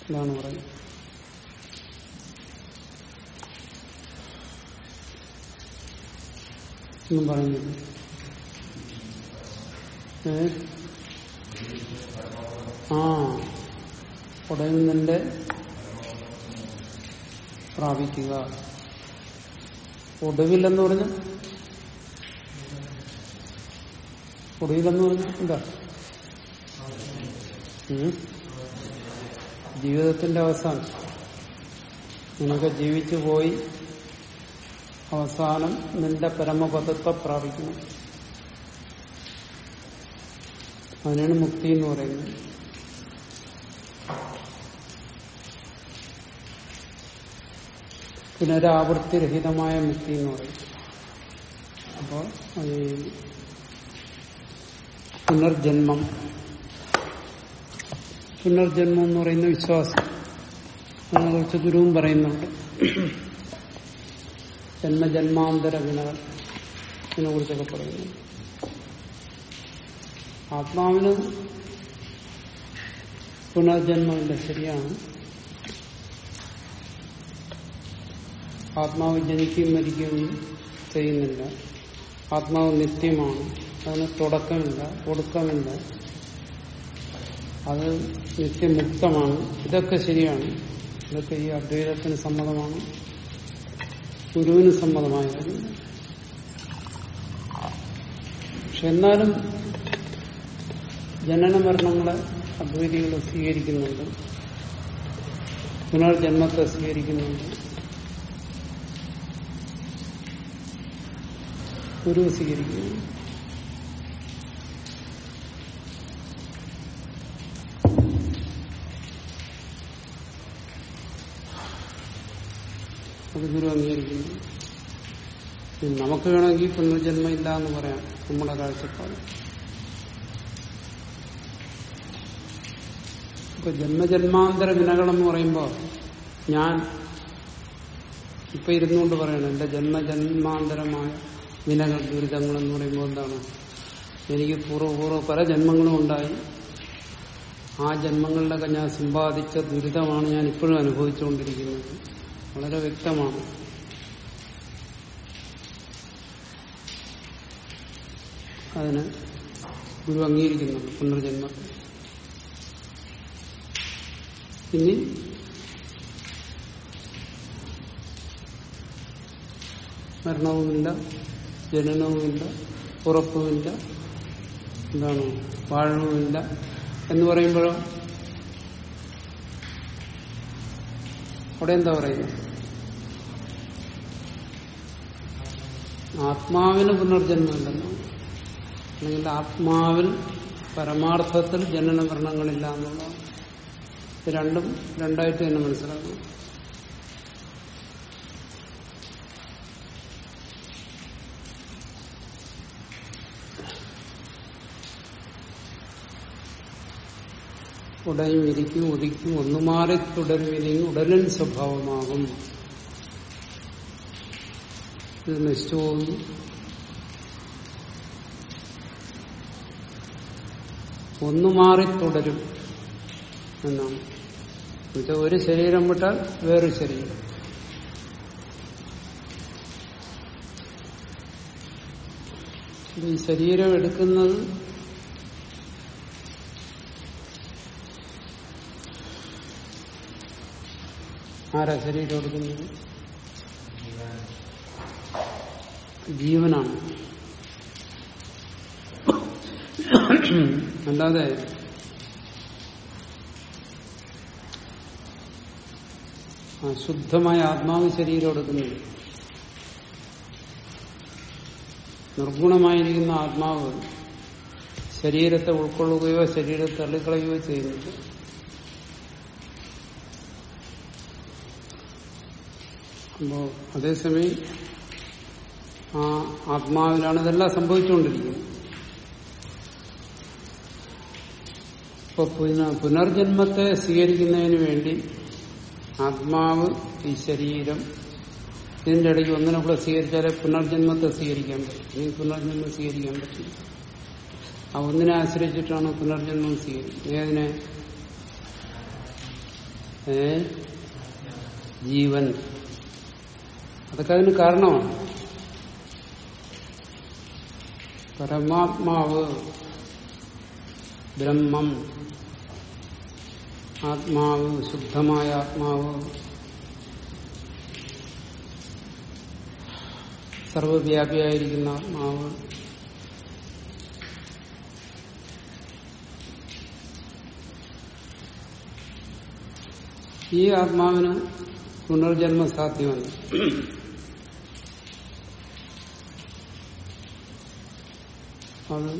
ഇതാണ് പറയുന്നത് ഒന്നും പറയുന്നില്ല ഏ ആ ഉടയുന്നതിന്റെ പ്രാപിക്കുക ഒടുവില്ലെന്ന് പറഞ്ഞ ഒടുവിലെന്ന് പറഞ്ഞ എന്താ ഉം? ജീവിതത്തിന്റെ അവസാനം നിനക്ക് ജീവിച്ചു പോയി അവസാനം നിന്റെ പരമപദത്തെ പ്രാപിക്കണം അതിനാണ് മുക്തി എന്ന് പറയുന്നത് പുനരാവൃത്തിരഹിതമായ മുക്തി എന്ന് പറയും അപ്പോൾ ഈ പുനർജന്മം പുനർജന്മം എന്ന് പറയുന്ന വിശ്വാസം അതിനെ കുറിച്ച് ഗുരുവും പറയുന്നുണ്ട് ജന്മജന്മാന്തര വിനകൾ ഇതിനെ കുറിച്ചൊക്കെ പറയുന്നു ആത്മാവിന് പുനർജന്മമില്ല ശരിയാണ് ആത്മാവ് ജനിക്കുകയും മരിക്കുകയും ചെയ്യുന്നില്ല ആത്മാവ് നിത്യമാണ് അതിന് തുടക്കമില്ല ഒടുക്കമില്ല അത് നിത്യമുക്തമാണ് ഇതൊക്കെ ശരിയാണ് ഇതൊക്കെ ഈ അദ്വൈതത്തിന് സമ്മതമാണ് ഗുരുവിന് സമ്മതമായ കാര്യം പക്ഷെ എന്നാലും ജനന മരണങ്ങളെ അദ്വൈതികൾ സ്വീകരിക്കുന്നുണ്ട് പുനർജന്മത്തെ സ്വീകരിക്കുന്നുണ്ട് ഗുരു സ്വീകരിക്കുന്നു അത് ഗുരു അംഗീകരിക്കുന്നു ഇനി നമുക്ക് വേണമെങ്കിൽ പുനർജന്മം ഇല്ല എന്ന് പറയാം നമ്മുടെ കാഴ്ചപ്പാട് ഇപ്പൊ ജന്മജന്മാന്തര വിനകളെന്ന് പറയുമ്പോൾ ഞാൻ ഇപ്പൊ ഇരുന്നുകൊണ്ട് പറയണം എന്റെ ജന്മജന്മാന്തരമായ വിനകൾ ദുരിതങ്ങൾ എന്ന് പറയുമ്പോൾ എന്താണ് എനിക്ക് പൂർവ്വപൂർവ്വ പല ജന്മങ്ങളും ഉണ്ടായി ആ ജന്മങ്ങളിലൊക്കെ ഞാൻ സമ്പാദിച്ച ദുരിതമാണ് ഞാൻ ഇപ്പോഴും അനുഭവിച്ചുകൊണ്ടിരിക്കുന്നത് വളരെ വ്യക്തമാണ് അതിന് ഗുരു അംഗീകരിക്കുന്നുണ്ട് പുനർജന്മത്തെ ഇനി മരണവുമില്ല ജനനവുമില്ല ഉറപ്പുമില്ല എന്താണ് വാഴവുമില്ല എന്ന് പറയുമ്പോഴോ അവിടെ എന്താ പറയുന്നത് ആത്മാവിന് പുനർജന്മമില്ലെന്നോ അല്ലെങ്കിൽ ആത്മാവിൽ പരമാർത്ഥത്തിൽ ജനന മരണങ്ങളില്ല എന്നുള്ളതാണ് ഇത് രണ്ടും രണ്ടായിട്ട് തന്നെ മനസ്സിലാക്കണം ഉടയും ഇരിക്കും ഉദിക്കും ഒന്നുമാറി തുടരും ഇരിക്കും ഉടലൻ സ്വഭാവമാകും ഇത് നശിച്ചു പോകുന്നു ഒന്നുമാറി തുടരും എന്നാണ് എന്നുവെച്ചാൽ ഒരു ശരീരം വിട്ടാൽ വേറൊരു ശരീരം ഈ ശരീരം എടുക്കുന്നത് ആരാ ശരീരം എടുക്കുന്നത് ജീവനാണ് അല്ലാതെ ആ ശുദ്ധമായ ആത്മാവ് ശരീരം എടുക്കുന്നില്ല നിർഗുണമായിരിക്കുന്ന ആത്മാവ് ശരീരത്തെ ഉൾക്കൊള്ളുകയോ ശരീരത്തെ തള്ളിക്കളയുകയോ ചെയ്യുന്നില്ല അപ്പോ അതേസമയം ആ ആത്മാവിലാണ് ഇതെല്ലാം സംഭവിച്ചുകൊണ്ടിരിക്കുന്നത് ഇപ്പൊ പുന- പുനർജന്മത്തെ സ്വീകരിക്കുന്നതിന് വേണ്ടി ആത്മാവ് ഈ ശരീരം ഇതിന്റെ ഇടയ്ക്ക് ഒന്നിനെ കൂടെ സ്വീകരിച്ചാലേ പുനർജന്മത്തെ സ്വീകരിക്കാൻ പറ്റും ഈ പുനർജന്മം സ്വീകരിക്കാൻ പറ്റില്ല ആ ഒന്നിനെ ആശ്രയിച്ചിട്ടാണ് പുനർജന്മം സ്വീകരിക്കുന്നത് ഏതിനെ ഏ ജീവൻ അതൊക്കെ അതിന് കാരണമാണ് പരമാത്മാവ് ബ്രഹ്മം ആത്മാവ് ശുദ്ധമായ ആത്മാവ് സർവവ്യാപിയായിരിക്കുന്ന ആത്മാവ് ഈ ആത്മാവിന് പുനർജന്മ സാധ്യമല്ല അത്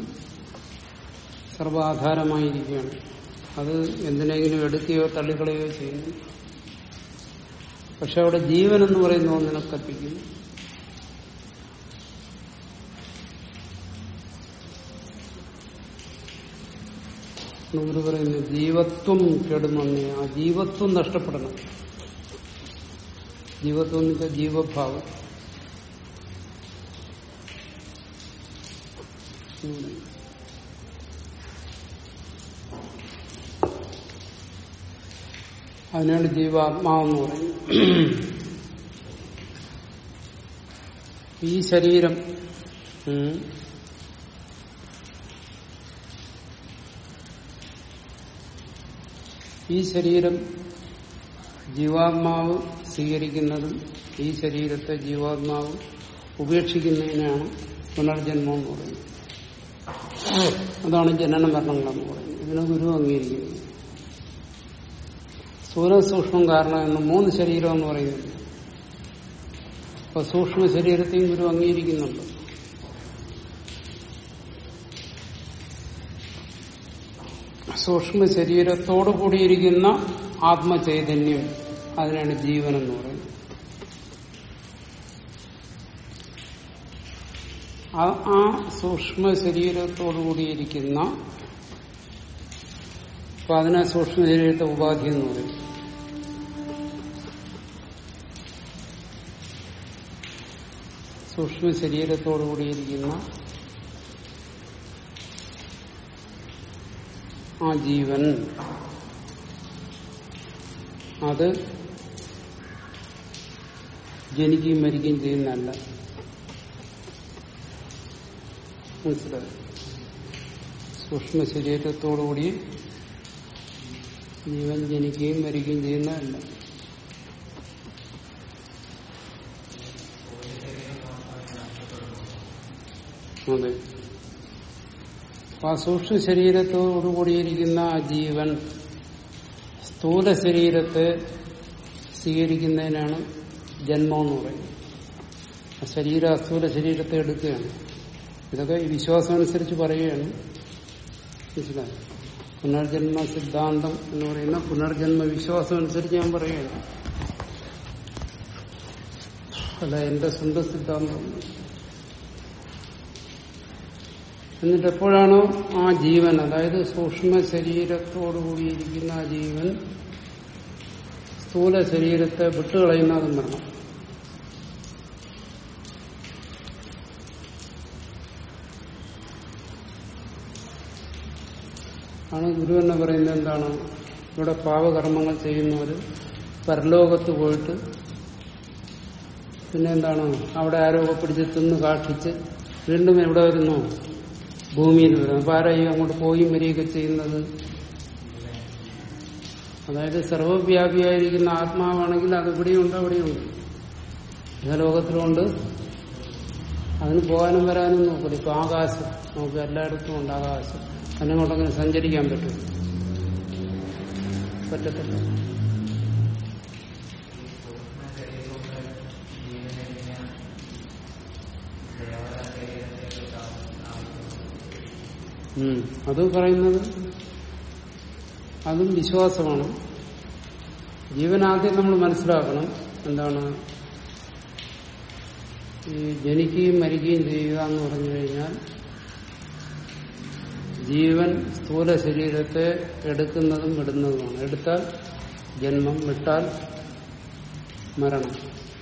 സർവാധാരമായിരിക്കുകയാണ് അത് എന്തിനെങ്കിലും എടുക്കുകയോ തള്ളിക്കളയുകയോ ചെയ്യുന്നു പക്ഷെ അവിടെ ജീവൻ എന്ന് പറയുന്ന ഒന്നിനെ കൽപ്പിക്കുന്നു ഗുരു പറയുന്നു ജീവത്വം കെടുമണ്ണി ആ ജീവത്വം നഷ്ടപ്പെടണം ജീവത്വം എന്ന് വെച്ചാൽ ജീവഭാവം അതിനാണ് ജീവാത്മാവെന്ന് പറയുന്നത് ഈ ശരീരം ഉം, ഈ ശരീരം ജീവാത്മാവ് സ്വീകരിക്കുന്നതും ഈ ശരീരത്തെ ജീവാത്മാവ് ഉപേക്ഷിക്കുന്നതിനാണ് പുനർജന്മം എന്ന് പറയുന്നത് അതാണ് ജനന മരണങ്ങളെന്ന് പറയുന്നത് ഇതിനെ ഗുരു അംഗീകരിക്കുന്നത് സ്ഥൂല സൂക്ഷ്മം കാരണം എന്ന് മൂന്ന് ശരീരം എന്ന് പറയുന്നത് അപ്പൊ സൂക്ഷ്മ ശരീരത്തെയും ഗുരു അംഗീകരിക്കുന്നുണ്ട് സൂക്ഷ്മ ശരീരത്തോടു കൂടിയിരിക്കുന്ന ആത്മചൈതന്യം അതിനാണ് ജീവൻ എന്ന് പറയുന്നത് ആ- ആ സൂക്ഷ്മ ശരീരത്തോടു കൂടിയിരിക്കുന്ന അപ്പൊ അതിനെ സൂക്ഷ്മ ശരീരത്തെ ഉപാധി എന്ന് പറയും സൂക്ഷ്മ ശരീരത്തോടു കൂടിയിരിക്കുന്ന ആ ജീവൻ അത് ജനിക്കുകയും മരിക്കുകയും ചെയ്യുന്നതല്ല മനസ്സിലായി സൂക്ഷ്മ ശരീരത്തോടുകൂടി ജീവൻ ജനിക്കുകയും മരിക്കുകയും ചെയ്യുന്നതല്ല അതെ അപ്പൊ ആ സൂക്ഷ്മ ശരീരത്തോടുകൂടിയിരിക്കുന്ന ആ ജീവൻ സ്ഥൂല ശരീരത്തെ സ്വീകരിക്കുന്നതിനാണ് ജന്മം എന്ന് പറയുന്നത് ആ ശരീര അസ്ഥൂല ശരീരത്തെ എടുക്കുകയാണ് ഇതൊക്കെ ഈ വിശ്വാസം അനുസരിച്ച് പറയുകയാണ് മനസ്സിലായി പുനർജന്മ സിദ്ധാന്തം എന്ന് പറയുന്ന പുനർജന്മ വിശ്വാസം അനുസരിച്ച് ഞാൻ പറയുകയാണ് അല്ല എന്റെ സ്വന്തം സിദ്ധാന്തം എന്നിട്ട് എപ്പോഴാണോ ആ ജീവൻ അതായത് സൂക്ഷ്മ ശരീരത്തോടുകൂടിയിരിക്കുന്ന ആ ജീവൻ സ്ഥൂല ശരീരത്തെ വിട്ടുകളയുന്നതും വരണം ആണ് ഗുരു എന്ന് പറയുന്നത് എന്താണ് ഇവിടെ പാവകർമ്മങ്ങൾ ചെയ്യുന്നവർ പരലോകത്ത് പോയിട്ട് പിന്നെ എന്താണ് അവിടെ ആരോഗ്യ പിടിച്ച് തിന്ന് കാക്ഷിച്ച് വീണ്ടും എവിടെ വരുന്നു ഭൂമിയിൽ വരുന്നു അപ്പൊ ആരായി അങ്ങോട്ട് പോയി വരികയൊക്കെ ചെയ്യുന്നത് അതായത് സർവവ്യാപിയായിരിക്കുന്ന ആത്മാവാണെങ്കിൽ അത് ഇവിടെയുണ്ട് അവിടെയുണ്ട് ഇഹലോകത്തിലുണ്ട് അതിന് പോകാനും വരാനും നോക്കില്ല ഇപ്പൊ ആകാശം നമുക്ക് എല്ലായിടത്തും ഉണ്ട് ആകാശം അതിനങ്ങോട്ടങ്ങനെ സഞ്ചരിക്കാൻ പറ്റും പറ്റത്തില്ല ഉം. അത് പറയുന്നത് അതും വിശ്വാസമാണ് ജീവനാദ്യം നമ്മൾ മനസ്സിലാക്കണം എന്താണ് ഈ ജനിക്കുകയും മരിക്കുകയും ചെയ്യുക എന്ന് പറഞ്ഞു കഴിഞ്ഞാൽ ജീവൻ സ്ഥൂല ശരീരത്തെ എടുക്കുന്നതും വിടുന്നതുമാണ് എടുത്താൽ ജന്മം വിട്ടാൽ മരണം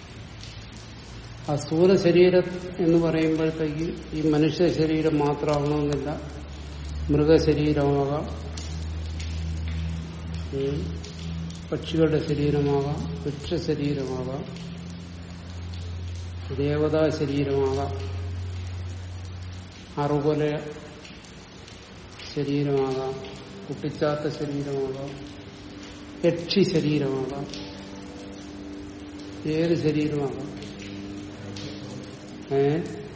ആ സ്ഥൂല ശരീരം എന്ന് പറയുമ്പോഴത്തേക്ക് ഈ മനുഷ്യ ശരീരം മാത്രമാവണമെന്നില്ല മൃഗശരീരമാകാം ഉം. പക്ഷികളുടെ ശരീരമാകാം വൃക്ഷ ശരീരമാകാം ദേവതാ ശരീരമാകാം അറുകൊല ശരീരമാകാം കുട്ടിച്ചാത്ത ശരീരമാകാം യക്ഷി ശരീരമാകാം ഏത് ശരീരമാകാം ഏ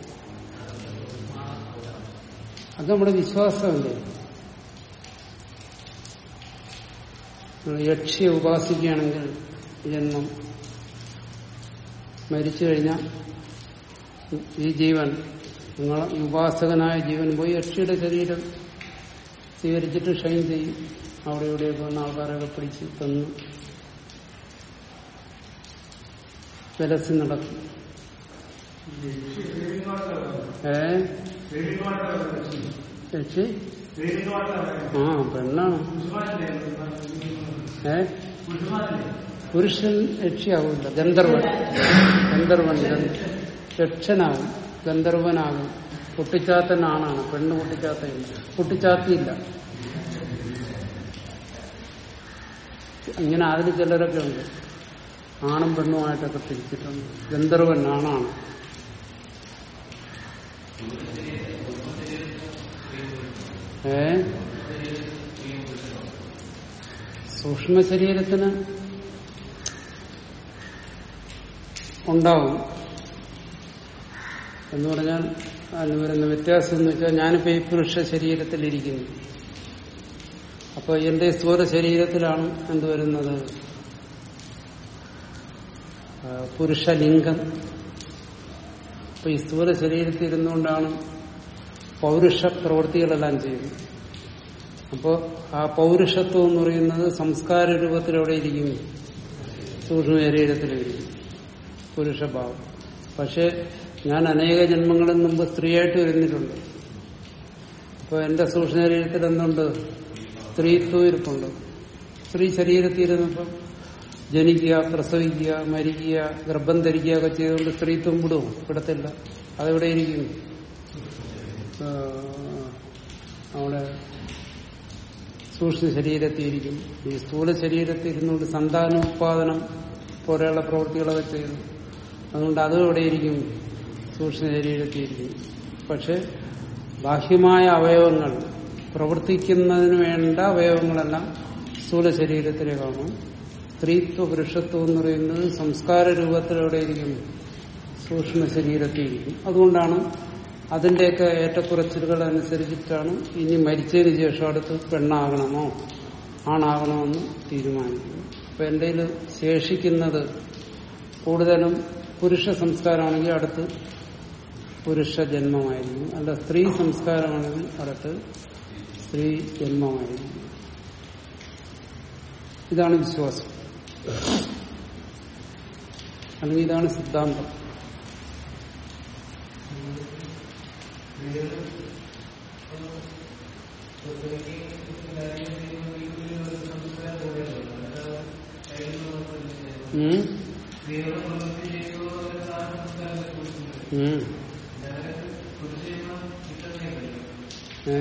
അത് നമ്മുടെ വിശ്വാസമല്ലേ നിങ്ങൾ യക്ഷിയെ ഉപാസിക്കുകയാണെങ്കിൽ ജന്മം മരിച്ചു കഴിഞ്ഞാൽ ഈ ജീവൻ നിങ്ങൾ ഈ ഉപാസകനായ ജീവൻ പോയി യക്ഷിയുടെ ശരീരം സ്വീകരിച്ചിട്ട് ഷൈൻ ചെയ്യും അവിടെ ഇവിടെയൊക്കെ വന്ന ആൾക്കാരൊക്കെ പിടിച്ച് തന്നു വിലസി നടക്കും ഏ യക്ഷി ആ പെണ്ണാണ് ഏ പുരുഷൻ യക്ഷിയാവില്ല ഗന്ധർവൻ ഗന്ധർവൻ ഗന്ധ- യക്ഷനാവും ഗന്ധർവനാകും കുട്ടിച്ചാത്തൻ ആണാണ് പെണ്ണ് കുട്ടിച്ചാത്തയില്ല കുട്ടിച്ചാത്തിയില്ല ഇങ്ങനെ അതിന് ചിലരൊക്കെ ഉണ്ട് ആണും പെണ്ണുമായിട്ടൊക്കെ തിരിച്ചിട്ടുണ്ട് ഗന്ധർവൻ ആണാണ് ഏ സൂക്ഷ്മ ശരീരത്തിന് ഉണ്ടാവും എന്ന് പറഞ്ഞാൽ അതിന് വരുന്ന വ്യത്യാസം എന്ന് വെച്ചാൽ ഞാനിപ്പോ ഈ പുരുഷ ശരീരത്തിലിരിക്കുന്നു അപ്പൊ എന്റെ സ്ഥൂല ശരീരത്തിലാണ് എന്ത് വരുന്നത് ആ, പുരുഷലിംഗം അപ്പൊ ഈ സ്ഥൂല ശരീരത്തിൽ ഇരുന്നുകൊണ്ടാണ് പൗരുഷ പ്രവൃത്തികളെല്ലാം ചെയ്യുന്നത് അപ്പോൾ ആ പൗരുഷത്വം എന്ന് പറയുന്നത് സംസ്കാര രൂപത്തിലൂടെ ഇരിക്കും സൂക്ഷ്മ ശരീരത്തിലിരിക്കും പുരുഷഭാവം പക്ഷെ ഞാൻ അനേക ജന്മങ്ങളിൽ മുമ്പ് സ്ത്രീയായിട്ട് വരുന്നിട്ടുണ്ട് അപ്പോൾ എന്റെ സൂക്ഷ്മ ശരീരത്തിൽ എന്തുണ്ട് സ്ത്രീത്വം ഇരിപ്പുണ്ട് സ്ത്രീ ശരീരത്തിൽ ഇരുന്നപ്പം ജനിക്കുക പ്രസവിക്കുക മരിക്കുക ഗർഭം ധരിക്കുക ഒക്കെ ചെയ്തുകൊണ്ട് സ്ത്രീത്വം വിടും വിടത്തില്ല അതെവിടെ ഇരിക്കും ആ, അവിടെ സൂക്ഷ്മ ശരീരത്തിൽ ഇരിക്കും ഈ സ്ഥൂല ശരീരത്തിൽ ഇരുന്നുകൊണ്ട് സന്താനോത്പാദനം പോലെയുള്ള പ്രവൃത്തികളൊക്കെ ചെയ്തു അതുകൊണ്ട് അത് എവിടെ ഇരിക്കും സൂക്ഷ്മ ശരീരത്തിൽ ഇരിക്കും പക്ഷെ ബാഹ്യമായ അവയവങ്ങൾ പ്രവർത്തിക്കുന്നതിന് വേണ്ട അവയവങ്ങളെല്ലാം സ്ഥൂല ശരീരത്തിലെ കാണും സ്ത്രീത്വ പുരുഷത്വം എന്ന് പറയുന്നത് സംസ്കാര രൂപത്തിൽ എവിടെയിരിക്കും സൂക്ഷ്മ ശരീരത്തിൽ ഇരിക്കും അതുകൊണ്ടാണ് അതിന്റെയൊക്കെ ഏറ്റക്കുറച്ചിലുകൾ അനുസരിച്ചിട്ടാണ് ഇനി മരിച്ചതിന് ശേഷം അടുത്ത് പെണ്ണാകണമോ ആണാകണമെന്ന് തീരുമാനിക്കുന്നത് അപ്പൊ എന്റെ കയ്യിൽ ശേഷിക്കുന്നത് കൂടുതലും പുരുഷ സംസ്കാരമാണെങ്കിൽ അടുത്ത് പുരുഷ ജന്മമായിരിക്കും അല്ല സ്ത്രീ സംസ്കാരമാണെങ്കിൽ അടുത്ത് സ്ത്രീ ജന്മമായിരിക്കും ഇതാണ് വിശ്വാസം അല്ലെങ്കിൽ ഇതാണ് സിദ്ധാന്തം ഉം. ഉം. ഏ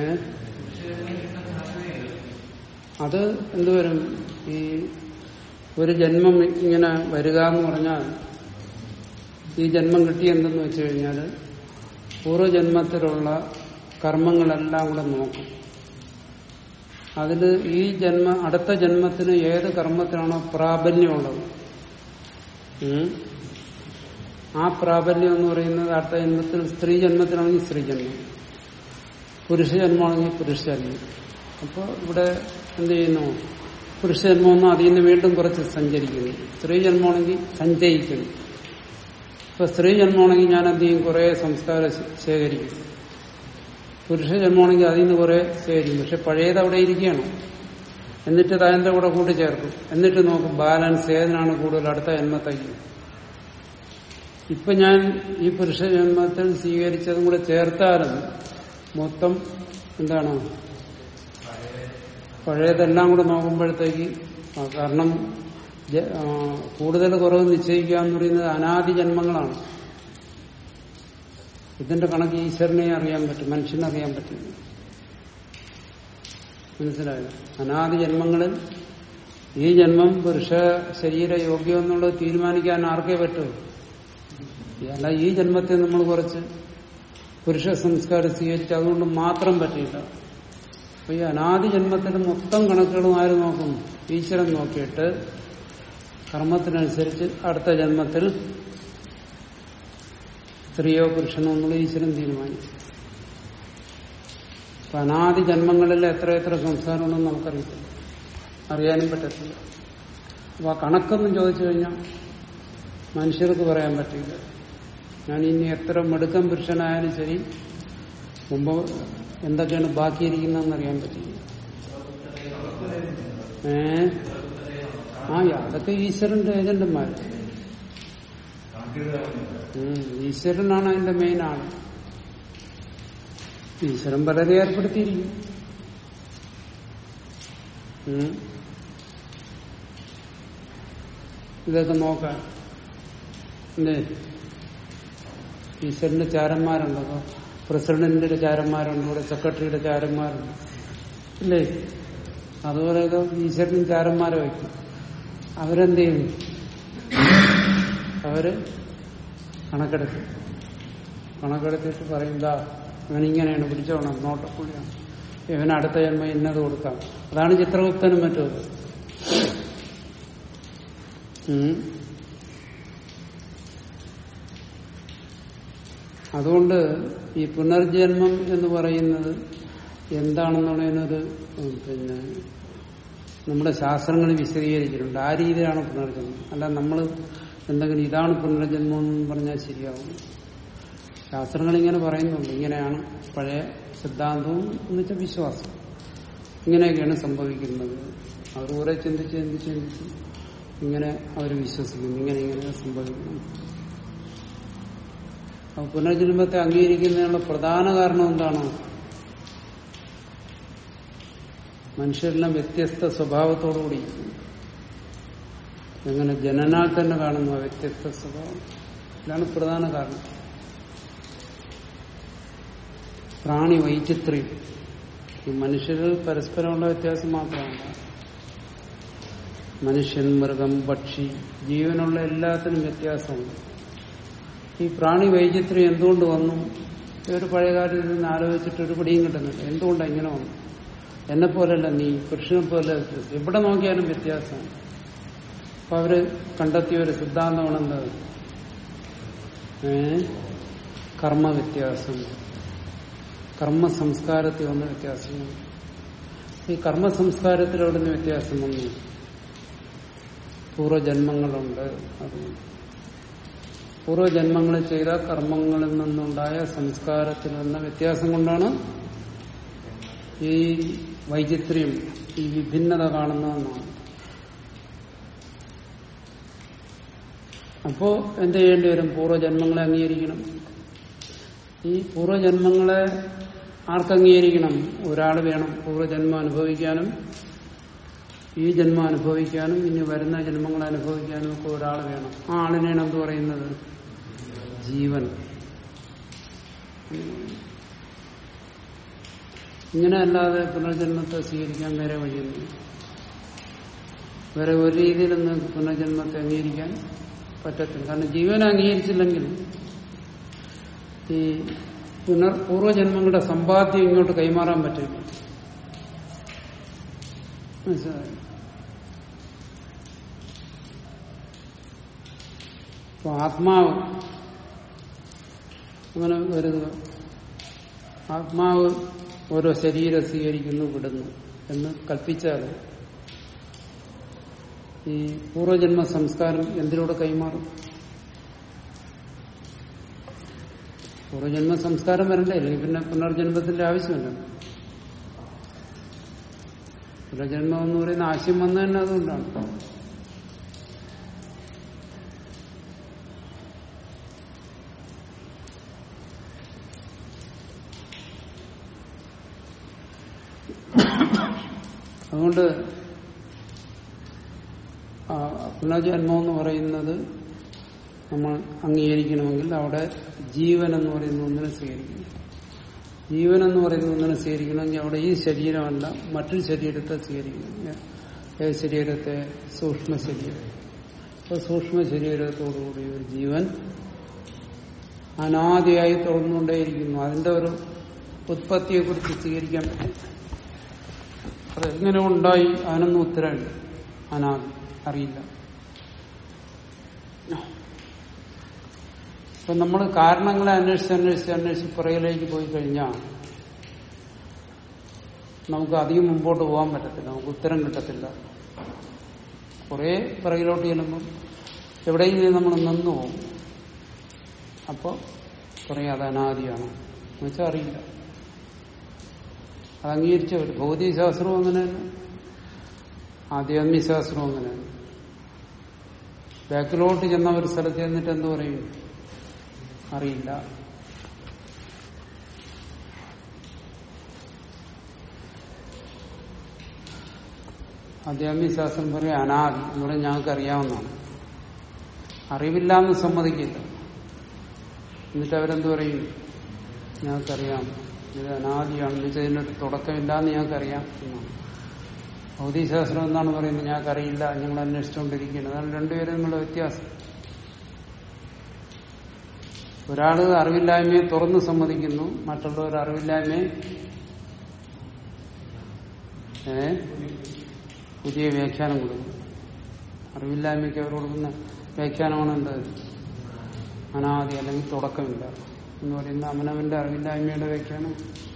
അത് എന്തുവരും ഈ ഒരു ജന്മം ഇങ്ങനെ വരിക എന്ന് പറഞ്ഞാൽ ഈ ജന്മം കിട്ടിയെന്തെന്ന് വെച്ച് കഴിഞ്ഞാൽ പൂർവ്വജന്മത്തിലുള്ള കർമ്മങ്ങളെല്ലാം കൂടെ നോക്കും അതിൽ ഈ ജന്മ അടുത്ത ജന്മത്തിന് ഏത് കർമ്മത്തിനാണോ പ്രാബല്യമുള്ളത് ഉം, ആ പ്രാബല്യം എന്ന് പറയുന്നത് അടുത്ത ജന്മത്തിൽ സ്ത്രീ ജന്മത്തിനാണെങ്കിൽ സ്ത്രീ ജന്മം പുരുഷ ജന്മമാണെങ്കിൽ പുരുഷ ജന്മം അപ്പോൾ ഇവിടെ എന്ത് ചെയ്യുന്നു പുരുഷ ജന്മമൊന്നും അതിൽ നിന്ന് വീണ്ടും കുറച്ച് സഞ്ചരിക്കുന്നു സ്ത്രീ ജന്മമാണെങ്കിൽ സഞ്ചയിക്കുന്നു ഇപ്പൊ സ്ത്രീ ജന്മമാണെങ്കിൽ ഞാൻ എന്ത് ചെയ്യും കുറെ സംസ്കാരം ശേ- ശേഖരിക്കും പുരുഷ ജന്മമാണെങ്കിൽ അതിൽ നിന്ന് കുറെ ശേഖരിക്കും പക്ഷെ പഴയത് അവിടെ ഇരിക്കുകയാണ് എന്നിട്ട് അത് അതിന്റെ കൂടെ കൂട്ടിച്ചേർക്കും എന്നിട്ട് നോക്കും ബാലൻസ് ഏതിനാണ് കൂടുതൽ അടുത്ത ജന്മത്തേക്ക് ഇപ്പൊ ഞാൻ ഈ പുരുഷ ജന്മത്തിൽ സ്വീകരിച്ചതും കൂടെ ചേർത്താലും മൊത്തം എന്താണ് പഴയതെല്ലാം കൂടെ നോക്കുമ്പോഴത്തേക്ക് ആ, കാരണം ജ- ആ, കൂടുതൽ കുറവ് നിശ്ചയിക്കുക എന്ന് പറയുന്നത് അനാദി ജന്മങ്ങളാണ് ഇതിന്റെ കണക്ക് ഈശ്വരനെ അറിയാൻ പറ്റും മനുഷ്യനെ അറിയാൻ പറ്റില്ല മനസ്സിലായോ അനാദി ജന്മങ്ങളിൽ ഈ ജന്മം പുരുഷ ശരീര യോഗ്യം എന്നുള്ളത് തീരുമാനിക്കാൻ ആർക്കേ പറ്റൂ അല്ല ഈ ജന്മത്തെ നമ്മൾ കുറച്ച് പുരുഷ സംസ്കാരം സ്വീകരിച്ച് അതുകൊണ്ട് മാത്രം പറ്റില്ല അപ്പൊ ഈ അനാദി ജന്മത്തിൽ മൊത്തം കണക്കുകളും ആര് നോക്കും ഈശ്വരൻ നോക്കിയിട്ട് കർമ്മത്തിനനുസരിച്ച് അടുത്ത ജന്മത്തിൽ സ്ത്രീയോ പുരുഷനോ എന്നുള്ള ഈശ്വരൻ തീരുമാനിച്ചു അപ്പൊ അനാദി ജന്മങ്ങളിൽ എത്ര എത്ര സംസ്കാരമുണ്ടെന്ന് നമുക്കറിയത്തില്ല അറിയാനും പറ്റത്തില്ല അപ്പൊ ആ കണക്കൊന്നും ചോദിച്ചു കഴിഞ്ഞാൽ മനുഷ്യർക്ക് പറയാൻ പറ്റില്ല ഞാൻ ഇനി എത്ര മെടുക്കം പുരുഷനായാലും ശരി മുമ്പ് എന്തൊക്കെയാണ് ബാക്കിയിരിക്കുന്നതെന്ന് അറിയാൻ പറ്റില്ല ഏ ആ അതൊക്കെ ഈശ്വരന്റെ ഏജന്റുമാര് ഉം, ഈശ്വരനാണ് അതിന്റെ മെയിൻ ആള് ഈശ്വരൻ പലരെ ഏർപ്പെടുത്തിയിരിക്കും ഉം. ഇതൊക്കെ നോക്കാൻ എന്തേ ഈശ്വരന്റെ ചാരന്മാരുണ്ട് അപ്പൊ പ്രസിഡന്റിന്റെ ചാരന്മാരുണ്ട് ഇവിടെ സെക്രട്ടറിയുടെ ചാരന്മാരുണ്ട് ഇല്ലേ അതുപോലെയൊക്കെ ഈശ്വരനും ചാരന്മാരെ വയ്ക്കും അവരെന്ത് ചെയ്യും അവര് കണക്കെടുക്കും കണക്കെടുത്തിട്ട് പറയും ദാ ഇവനിങ്ങനെയാണ് പിടിച്ചോണം നോട്ടപ്പുള്ളിയാണ് ഇവന് അടുത്ത ജന്മം ഇന്നത് കൊടുക്കാം അതാണ് ചിത്രഗുപ്തനും മറ്റും ഉം. അതുകൊണ്ട് ഈ പുനർജന്മം എന്ന് പറയുന്നത് എന്താണെന്നുള്ളതിനൊരു ഉം, പിന്നെ നമ്മുടെ ശാസ്ത്രങ്ങൾ വിശദീകരിച്ചിട്ടുണ്ട് ആ രീതിയിലാണ് പുനർജന്മം അല്ല നമ്മൾ എന്തെങ്കിലും ഇതാണ് പുനർജന്മം എന്ന് പറഞ്ഞാൽ ശരിയാവും ശാസ്ത്രങ്ങൾ ഇങ്ങനെ പറയുന്നുണ്ട് ഇങ്ങനെയാണ് പഴയ സിദ്ധാന്തവും എന്ന് വെച്ചാൽ വിശ്വാസം ഇങ്ങനെയൊക്കെയാണ് സംഭവിക്കുന്നത് അവർ കുറെ ചിന്തിച്ച് ചിന്തിച്ച് ചിന്തിച്ച് ഇങ്ങനെ അവർ വിശ്വസിക്കുന്നു ഇങ്ങനെ ഇങ്ങനെ സംഭവിക്കുന്നു അപ്പൊ പുനർജന്മത്തെ അംഗീകരിക്കുന്നതിനുള്ള പ്രധാന കാരണം എന്താണ് മനുഷ്യരെല്ലാം വ്യത്യസ്ത സ്വഭാവത്തോടുകൂടി എങ്ങനെ ജനനാൽ തന്നെ കാണുന്നു ആ വ്യത്യസ്ത സ്വഭാവം ഇതാണ് പ്രധാന കാരണം പ്രാണി വൈചിത്ര്യം ഈ മനുഷ്യരിൽ പരസ്പരമുള്ള വ്യത്യാസം മാത്രമാണ് മനുഷ്യൻ മൃഗം പക്ഷി ജീവനുള്ള എല്ലാത്തിനും വ്യത്യാസമുണ്ട് ഈ പ്രാണി വൈചിത്ര്യം എന്തുകൊണ്ട് വന്നു ഒരു പഴയകാലത്ത് നിന്ന് ആലോചിച്ചിട്ട് ഒരു പിടിയും കിട്ടുന്നില്ല എന്തുകൊണ്ടാണ് ഇങ്ങനെ വന്നു എന്നെ പോലല്ല നീ പുരുഷനെ പോലെ എവിടെ നോക്കിയാലും വ്യത്യാസമാണ് അപ്പൊ അവര് കണ്ടെത്തിയ ഒരു സിദ്ധാന്തമാണെന്ത് ഏ കർമ്മ വ്യത്യാസം കർമ്മ സംസ്കാരത്തിൽ വന്ന വ്യത്യാസം ഈ കർമ്മ സംസ്കാരത്തിൽ അവിടുന്ന് വ്യത്യാസം വന്നു പൂർവ്വജന്മങ്ങളുണ്ട് അത് പൂർവ്വജന്മങ്ങളിൽ ചെയ്ത കർമ്മങ്ങളിൽ നിന്നുണ്ടായ സംസ്കാരത്തിൽ വന്ന വ്യത്യാസം കൊണ്ടാണ് ഈ വൈചിത്ര്യം ഈ വിഭിന്നത കാണുന്നതെന്നാണ് അപ്പോ എന്ത് ചെയ്യേണ്ടി വരും പൂർവ്വജന്മങ്ങളെ അംഗീകരിക്കണം ഈ പൂർവ്വജന്മങ്ങളെ ആർക്കംഗീകരിക്കണം ഒരാൾ വേണം പൂർവ്വജന്മം അനുഭവിക്കാനും ഈ ജന്മം അനുഭവിക്കാനും ഇനി വരുന്ന ജന്മങ്ങൾ അനുഭവിക്കാനും ഒക്കെ ഒരാൾ വേണം ആ ആളിനെയാണ് എന്ത് പറയുന്നത് ജീവൻ ഇങ്ങനെ അല്ലാതെ പുനർജന്മത്തെ സ്വീകരിക്കാൻ വേറെ വഴിയൊന്നും വേറെ ഒരു രീതിയിലും നിങ്ങൾക്ക് പുനർജന്മത്തെ അംഗീകരിക്കാൻ പറ്റത്തില്ല കാരണം ജീവനെ അംഗീകരിച്ചില്ലെങ്കിൽ ഈ പുനർ പൂർവ്വജന്മങ്ങളുടെ സമ്പാദ്യം ഇങ്ങോട്ട് കൈമാറാൻ പറ്റില്ല മനസ്സിലായോ അപ്പൊ ആത്മാവ് അങ്ങനെ കരുതുക ആത്മാവ് ഓരോ ശരീരം സ്വീകരിക്കുന്നു വിടുന്നു എന്ന് കൽപ്പിച്ചാൽ ഈ പൂർവ്വജന്മ സംസ്കാരം എന്തിലൂടെ കൈമാറും പൂർവ്വജന്മ സംസ്കാരം വരണ്ടേ അല്ലെങ്കിൽ പിന്നെ പുനർജന്മത്തിന്റെ ആവശ്യമില്ല പുനർജന്മം എന്ന് പറയുന്ന ആശയം വന്നു തന്നെ അതുകൊണ്ടാണ് അതുകൊണ്ട് ആ പുനർജന്മം എന്ന് പറയുന്നത് നമ്മൾ അംഗീകരിക്കണമെങ്കിൽ അവിടെ ജീവൻ എന്ന് പറയുന്ന ഒന്നിനെ സ്വീകരിക്കണം ജീവൻ എന്ന് പറയുന്ന ഒന്നിനെ സ്വീകരിക്കണമെങ്കിൽ അവിടെ ഈ ശരീരമല്ല മറ്റൊരു ശരീരത്തെ സ്വീകരിക്കണം ഏത് ശരീരത്തെ സൂക്ഷ്മ ശരീരം അപ്പൊ സൂക്ഷ്മ ശരീരത്തോടുകൂടി ഒരു ജീവൻ അനാദിയായി തുറന്നുകൊണ്ടേയിരിക്കുന്നു അതിന്റെ ഒരു ഉത്പത്തിയെ കുറിച്ച് സ്വീകരിക്കാൻ പറ്റും അതെങ്ങനെ ഉണ്ടായി അതിനൊന്നും ഉത്തരമുണ്ട് അനാദി അറിയില്ല അപ്പൊ നമ്മൾ കാരണങ്ങളെ അന്വേഷിച്ച് അന്വേഷിച്ച് അന്വേഷിച്ച് പുറകിലേക്ക് പോയി കഴിഞ്ഞാൽ നമുക്ക് അധികം മുമ്പോട്ട് പോകാൻ പറ്റത്തില്ല നമുക്ക് ഉത്തരം കിട്ടത്തില്ല കുറെ പിറകിലോട്ട് ചെല്ലുമ്പോൾ എവിടെയെങ്കിലും നമ്മൾ നിന്നു പോകും അപ്പോൾ പറയും അത് അനാദിയാണ് എന്നുവെച്ചാൽ അറിയില്ല അത് അംഗീകരിച്ചവർ ഭൗതികശാസ്ത്രവും അങ്ങനെ തന്നെ ആധ്യാത്മിക ശാസ്ത്രവും അങ്ങനെ തന്നെ ബാക്കിലോട്ട് ചെന്ന ഒരു സ്ഥലത്ത് ചെന്നിട്ട് എന്ത് പറയും അറിയില്ല ആധ്യാത്മിക ശാസ്ത്രം പറയും അനാദി എന്ന് പറഞ്ഞാൽ ഞങ്ങൾക്ക് അറിയാവുന്നതാണ് അറിവില്ല എന്ന് സമ്മതിക്കില്ല എന്നിട്ട് അവരെന്ത് പറയും ഞങ്ങൾക്കറിയാം ഇത് അനാദിയാണെന്ന് വെച്ചാൽ ഇതിനൊരു തുടക്കമില്ല എന്ന് ഞങ്ങൾക്കറിയാം എന്നാണ് ഭൗതികശാസ്ത്രം എന്നാണ് പറയുന്നത് ഞങ്ങൾക്കറിയില്ല ഞങ്ങൾ അന്വേഷിച്ചുകൊണ്ടിരിക്കുന്നത് അതാണ് രണ്ടുപേരും തമ്മിലുള്ള വ്യത്യാസം ഒരാള് അറിവില്ലായ്മയെ തുറന്ന് സമ്മതിക്കുന്നു മറ്റുള്ളവർ അറിവില്ലായ്മയെ ഏ പുതിയ വ്യാഖ്യാനം കൊടുക്കും അറിവില്ലായ്മയ്ക്ക് അവർ കൊടുക്കുന്ന വ്യാഖ്യാനമാണ് എന്ത് അനാദി അല്ലെങ്കിൽ തുടക്കമില്ല എന്ന് പറയുന്ന അവനവന്റെ അറിവില്ലായ്മയുടെ വ്യാഖ്യാനം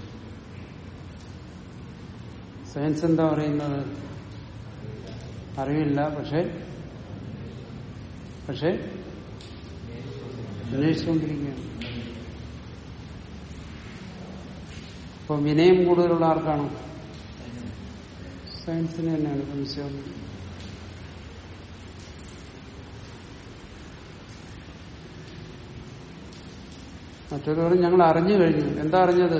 സയൻസ് എന്താ പറയുന്നത് അറിവില്ല പക്ഷെ പക്ഷെ അന്വേഷിച്ചുകൊണ്ടിരിക്കുകയാണ് അപ്പൊ വിനയം കൂടുതലുള്ള ആർക്കാണ് സയൻസിന് തന്നെയാണ് സംശയം മറ്റൊരു ഞങ്ങൾ അറിഞ്ഞു കഴിഞ്ഞു എന്താ അറിഞ്ഞത്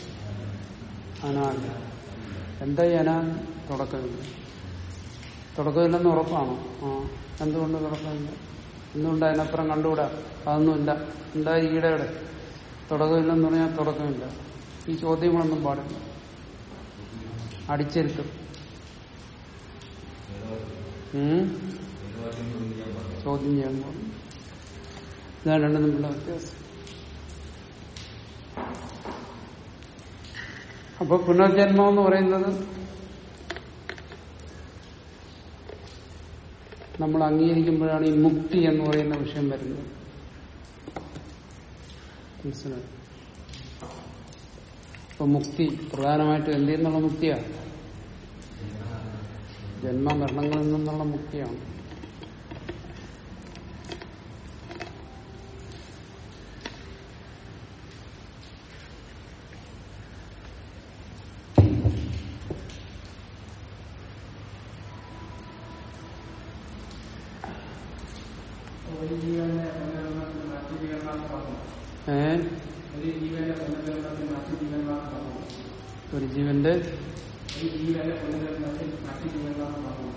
അനാദി എന്താ ഈ അനാ തുടക്കമില്ല തുടക്കമില്ലെന്ന് ഉറപ്പാണോ ആ എന്തുകൊണ്ട് തുടക്കമില്ല എന്തുകൊണ്ട് അതിനപ്പുറം കണ്ടുകൂടാ അതൊന്നുമില്ല എന്താ ഈടെ ഇവിടെ തുടക്കമില്ലെന്ന് പറഞ്ഞാൽ തുടക്കമില്ല ഈ ചോദ്യങ്ങളൊന്നും പാടില്ല അടിച്ചിരുത്തും ഉം? ചോദ്യം ചെയ്യാൻ പാടില്ല ഇതാണ് രണ്ടും തമ്മിലുള്ള വ്യത്യാസം അപ്പൊ പുനർജന്മം എന്ന് പറയുന്നത് നമ്മൾ അംഗീകരിക്കുമ്പോഴാണ് ഈ മുക്തി എന്ന് പറയുന്ന വിഷയം വരുന്നത് മനസ്സിലായി അപ്പൊ മുക്തി പ്രധാനമായിട്ടും എന്തിൽ നിന്നുള്ള മുക്തിയാണ് ജന്മമരണങ്ങളിൽ നിന്നുള്ള മുക്തിയാണ് ഒരു ജീവന്റെ പുനർജന്മത്തിൽ മറ്റു ജീവന്മാർക്ക് പറഞ്ഞു ഏ ഒരു ജീവന്റെ പുനർജന്മത്തിൽ മറ്റു ജീവന്മാർക്ക് പറഞ്ഞു ഒരു ജീവന്റെ ഒരു ജീവന്റെ പുനർജന്മത്തിൽ മറ്റു ജീവന്മാർക്ക് പറഞ്ഞു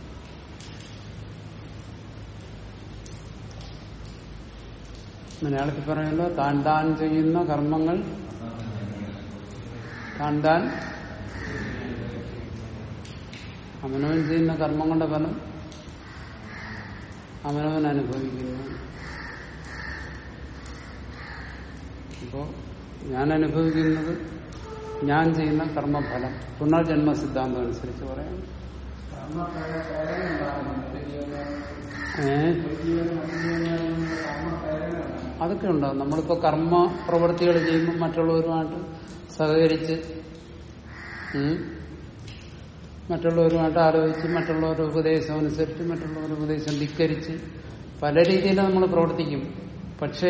മലയാളത്തിൽ പറയുന്നത് താൻ താൻ ചെയ്യുന്ന കർമ്മങ്ങൾ താൻ താൻ അവനവൻ ചെയ്യുന്ന കർമ്മങ്ങളുടെ ഫലം അവനവൻ അനുഭവിക്കുന്നു അപ്പോ ഞാൻ അനുഭവിക്കുന്നത് ഞാൻ ചെയ്യുന്ന കർമ്മഫലം പുനർജന്മ സിദ്ധാന്തം അനുസരിച്ച് പറയാം കർമ്മപ്രേരണ പ്രേരണ ഉണ്ടാകുന്നുണ്ട് ഒരു ജീവന് ഏഹ് ഒരു ജീവന് മറ്റു ജീവനിൽ നിന്ന് കർമ്മപ്രേരണ ഉണ്ടാകും അതൊക്കെ ഉണ്ടാവും നമ്മളിപ്പോ കർമ്മ പ്രവൃത്തികൾ ചെയ്യുമ്പോൾ മറ്റുള്ളവരുമായിട്ട് സഹകരിച്ച് ഉം, മറ്റുള്ളവരുമായിട്ട് ആലോചിച്ച് മറ്റുള്ളവരുടെ ഉപദേശം അനുസരിച്ച് മറ്റുള്ളവരുടെ ഉപദേശം ധിക്കരിച്ച് പല രീതിയിൽ നമ്മൾ പ്രവർത്തിക്കും പക്ഷേ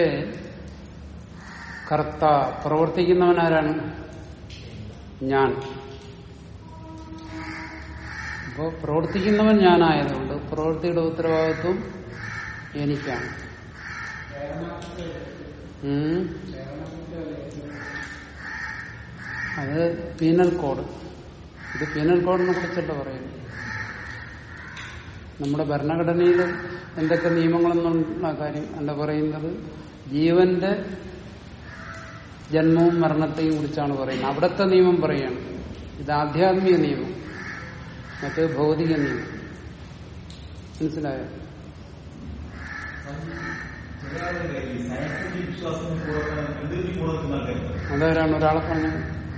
കർത്ത പ്രവർത്തിക്കുന്നവൻ ആരാണ് ഞാൻ അപ്പോൾ പ്രവർത്തിക്കുന്നവൻ ഞാനായതുകൊണ്ട് പ്രവൃത്തിയുടെ ഉത്തരവാദിത്വം എനിക്കാണ് ഉം. അത് പീനൽ കോഡ് ഇത് പീനൽ കോഡിനെ കുറിച്ചല്ല പറയുന്നത് നമ്മുടെ ഭരണഘടനയിൽ എന്തൊക്കെ നിയമങ്ങളെന്നുള്ള കാര്യം അല്ല പറയുന്നത് ജീവന്റെ ജന്മവും മരണത്തെയും കുറിച്ചാണ് പറയുന്നത് അവിടുത്തെ നിയമം പറയുകയാണ് ഇത് ആധ്യാത്മിക നിയമം മറ്റേ ഭൗതിക നിയമം മനസ്സിലായോ ചില ഈ സയൻസിന്റെ വിശ്വാസത്തിന് പുറത്ത് എന്തെങ്കിലും പുറത്ത് നൽകുന്നത് അതാരാണ് ഒരാളെ പറഞ്ഞത്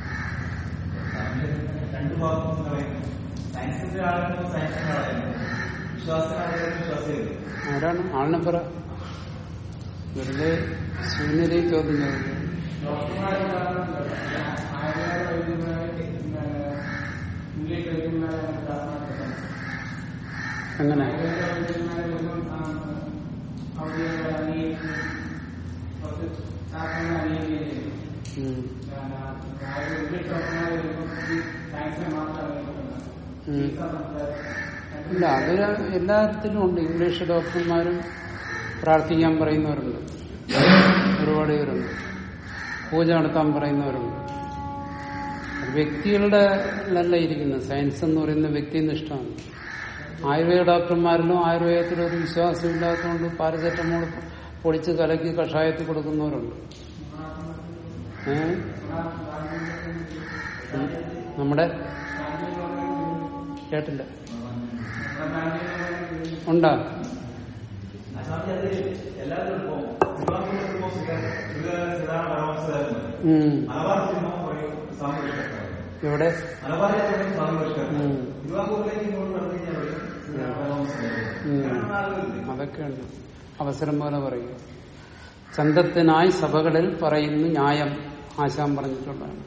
രണ്ടു ഭാഗത്തും എന്ന് പറയുന്നത് സയൻസിന്റെ ആളുകളും സയൻസിന്റെ ആളായിരുന്നു വിശ്വാസത്തിന് ആളുകൾ വിശ്വാസം ആരാണ് ആളിനെ പറ വെറുതെ ശൂന്യതയിൽ ചോദ്യം ചോദിക്കും ഡോക്ടർമാരെ ആയുർവേദ വൈദ്യന്മാരെ ഇംഗ്ലീഷ് വൈദ്യന്മാരെ ക്ലാസ്മാർക്കുണ്ട് അങ്ങനെ ആയുർവേദ വൈദ്യന്മാരെ ഔദ്യോഗിക അംഗീകരിച്ച് കുറച്ച് ശാസ്ത്രങ്ങൾ അംഗീകരിക്കുകയും ഉം. ഇംഗ്ലീഷ് ഡോക്ടർമാരെ വരുമ്പോൾ ഈ സയൻസിനെ മാത്രം അംഗീകരിക്കുന്നത് ഉം. ഇല്ല അതൊരു എല്ലാത്തിലും ഉണ്ട് ഇംഗ്ലീഷ് ഡോക്ടർമാരും പ്രാർത്ഥിക്കാൻ പറയുന്നവരുണ്ട് ഒരുപാട് പേരുണ്ട് പൂജ നടത്താൻ പറയുന്നവരുണ്ട് അത് വ്യക്തികളുടെ നല്ല ഇരിക്കുന്നത് സയൻസ് എന്ന് പറയുന്ന വ്യക്തിനിഷ്ഠമാണ് ആയുർവേദ ഡോക്ടർമാരിലും ആയുർവേദത്തിലും ഒരു വിശ്വാസം ഇല്ലാത്തതുകൊണ്ട് പാരസെറ്റമോൾ പൊടിച്ച് കലക്കി കഷായത്തിൽ കൊടുക്കുന്നവരുണ്ട് ഏ? ഉം. നമ്മുടെ കേട്ടില്ല ഉണ്ടോ അസാധ്യ അത് എല്ലാവരും ഇപ്പോ വിവാഹം കൊടുക്കുമ്പോൾ ശ്രീരാമ പരമഹംസരായിരുന്നു ഉം. മലബാർ സിനിമ പറയും സ്വാമി വിഷ്ണു ഇവിടെ മലബാറിൽ പറയും സ്വാമി വിഷ്ണു ഉം. വിവാഹത്തിലേക്ക് ഇങ്ങോട്ട് പറഞ്ഞു കഴിഞ്ഞാൽ പറയും ശ്രീരാമ പരമഹംസരായിരുന്നു ഉം. കാരണം ആളുകളില്ലേ അതൊക്കെയുണ്ട് അവസരം പോലെ പറയും ചന്തത്തിനായി സഭകളിൽ പറയുന്നു ന്യായം ആശാൻ പറഞ്ഞിട്ടുള്ളതാണ്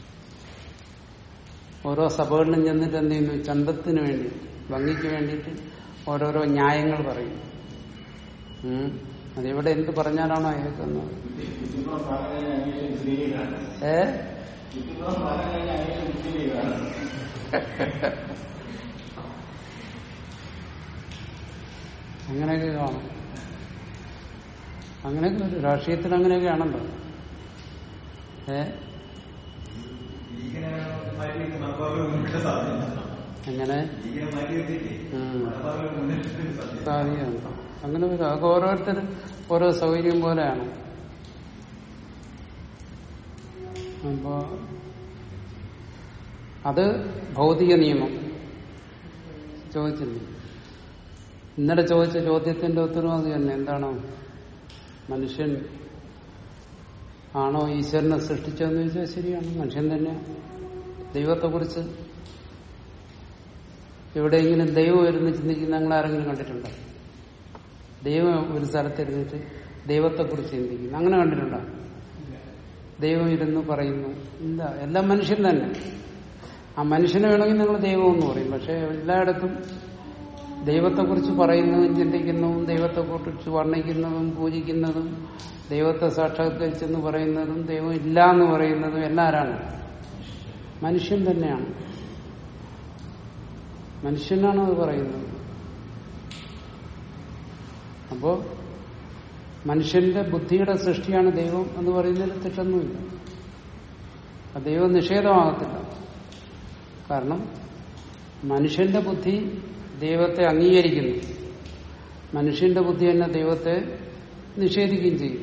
ഓരോ സഭകളിലും ചെന്നിട്ട് എന്ത് ചെയ്യുന്നു ചന്തത്തിന് വേണ്ടി ഭംഗിക്ക് വേണ്ടിയിട്ട് ഓരോരോ ന്യായങ്ങൾ പറയും ഉം. അതിവിടെ എന്ത് പറഞ്ഞാലാണോ കേൾക്കുന്നത് ഏ അങ്ങനെയൊക്കെ കാണും അങ്ങനെയൊക്കെ ഒരു രാഷ്ട്രീയത്തിൽ അങ്ങനെയൊക്കെ ആണല്ലോ ഏ ഇങ്ങനെ മാറ്റി വെച്ച് മലബാറിൽ മുന്നിട്ട് സാധ്യത അങ്ങനെ ഇങ്ങനെ മാറ്റി വെച്ചിട്ട് ഉം. മലബാറിൽ മുന്നിട്ട് സാധ്യത സാധ്യതയുണ്ട് അങ്ങനെ ഒരു അതൊക്കെ ഓരോരുത്തർ ഓരോ സൗകര്യം പോലെയാണ് അപ്പോ അത് ഭൗതിക നിയമം ചോദിച്ചില്ലേ ഇന്നലെ ചോദിച്ച ചോദ്യത്തിന്റെ ഉത്തരവും അത് തന്നെ എന്താണ് മനുഷ്യൻ ആണോ ഈശ്വരനെ സൃഷ്ടിച്ചതെന്ന് ചോദിച്ചാൽ ശരിയാണ് മനുഷ്യൻ തന്നെ ദൈവത്തെക്കുറിച്ച് എവിടെയെങ്കിലും ദൈവം ഇരുന്ന് ചിന്തിക്കുന്ന നിങ്ങൾ ആരെങ്കിലും കണ്ടിട്ടുണ്ടോ ദൈവം ഒരു സ്ഥലത്തിരുന്നിട്ട് ദൈവത്തെക്കുറിച്ച് ചിന്തിക്കുന്നു അങ്ങനെ കണ്ടിട്ടുണ്ടോ ദൈവം ഇരുന്ന് പറയുന്നു ഇല്ല എല്ലാം മനുഷ്യൻ തന്നെ ആ മനുഷ്യനെ വേണമെങ്കിൽ നിങ്ങൾ ദൈവം എന്ന് പറയും പക്ഷെ എല്ലായിടത്തും ദൈവത്തെക്കുറിച്ച് പറയുന്നതും ചിന്തിക്കുന്നതും ദൈവത്തെക്കുറിച്ച് വർണ്ണിക്കുന്നതും പൂജിക്കുന്നതും ദൈവത്തെ സാക്ഷാത്കരിച്ചെന്ന് പറയുന്നതും ദൈവം ഇല്ല എന്ന് പറയുന്നതും എല്ലാം ആരാണ് മനുഷ്യൻ തന്നെയാണ് മനുഷ്യനാണ് അത് പറയുന്നത് അപ്പോ മനുഷ്യന്റെ ബുദ്ധിയുടെ സൃഷ്ടിയാണ് ദൈവം എന്ന് പറയുന്നതിൽ തെറ്റൊന്നുമില്ല ആ ദൈവം നിഷേധമാകത്തില്ല കാരണം മനുഷ്യന്റെ ബുദ്ധി ദൈവത്തെ അംഗീകരിക്കുന്നു മനുഷ്യന്റെ ബുദ്ധി തന്നെ ദൈവത്തെ നിഷേധിക്കുകയും ചെയ്യും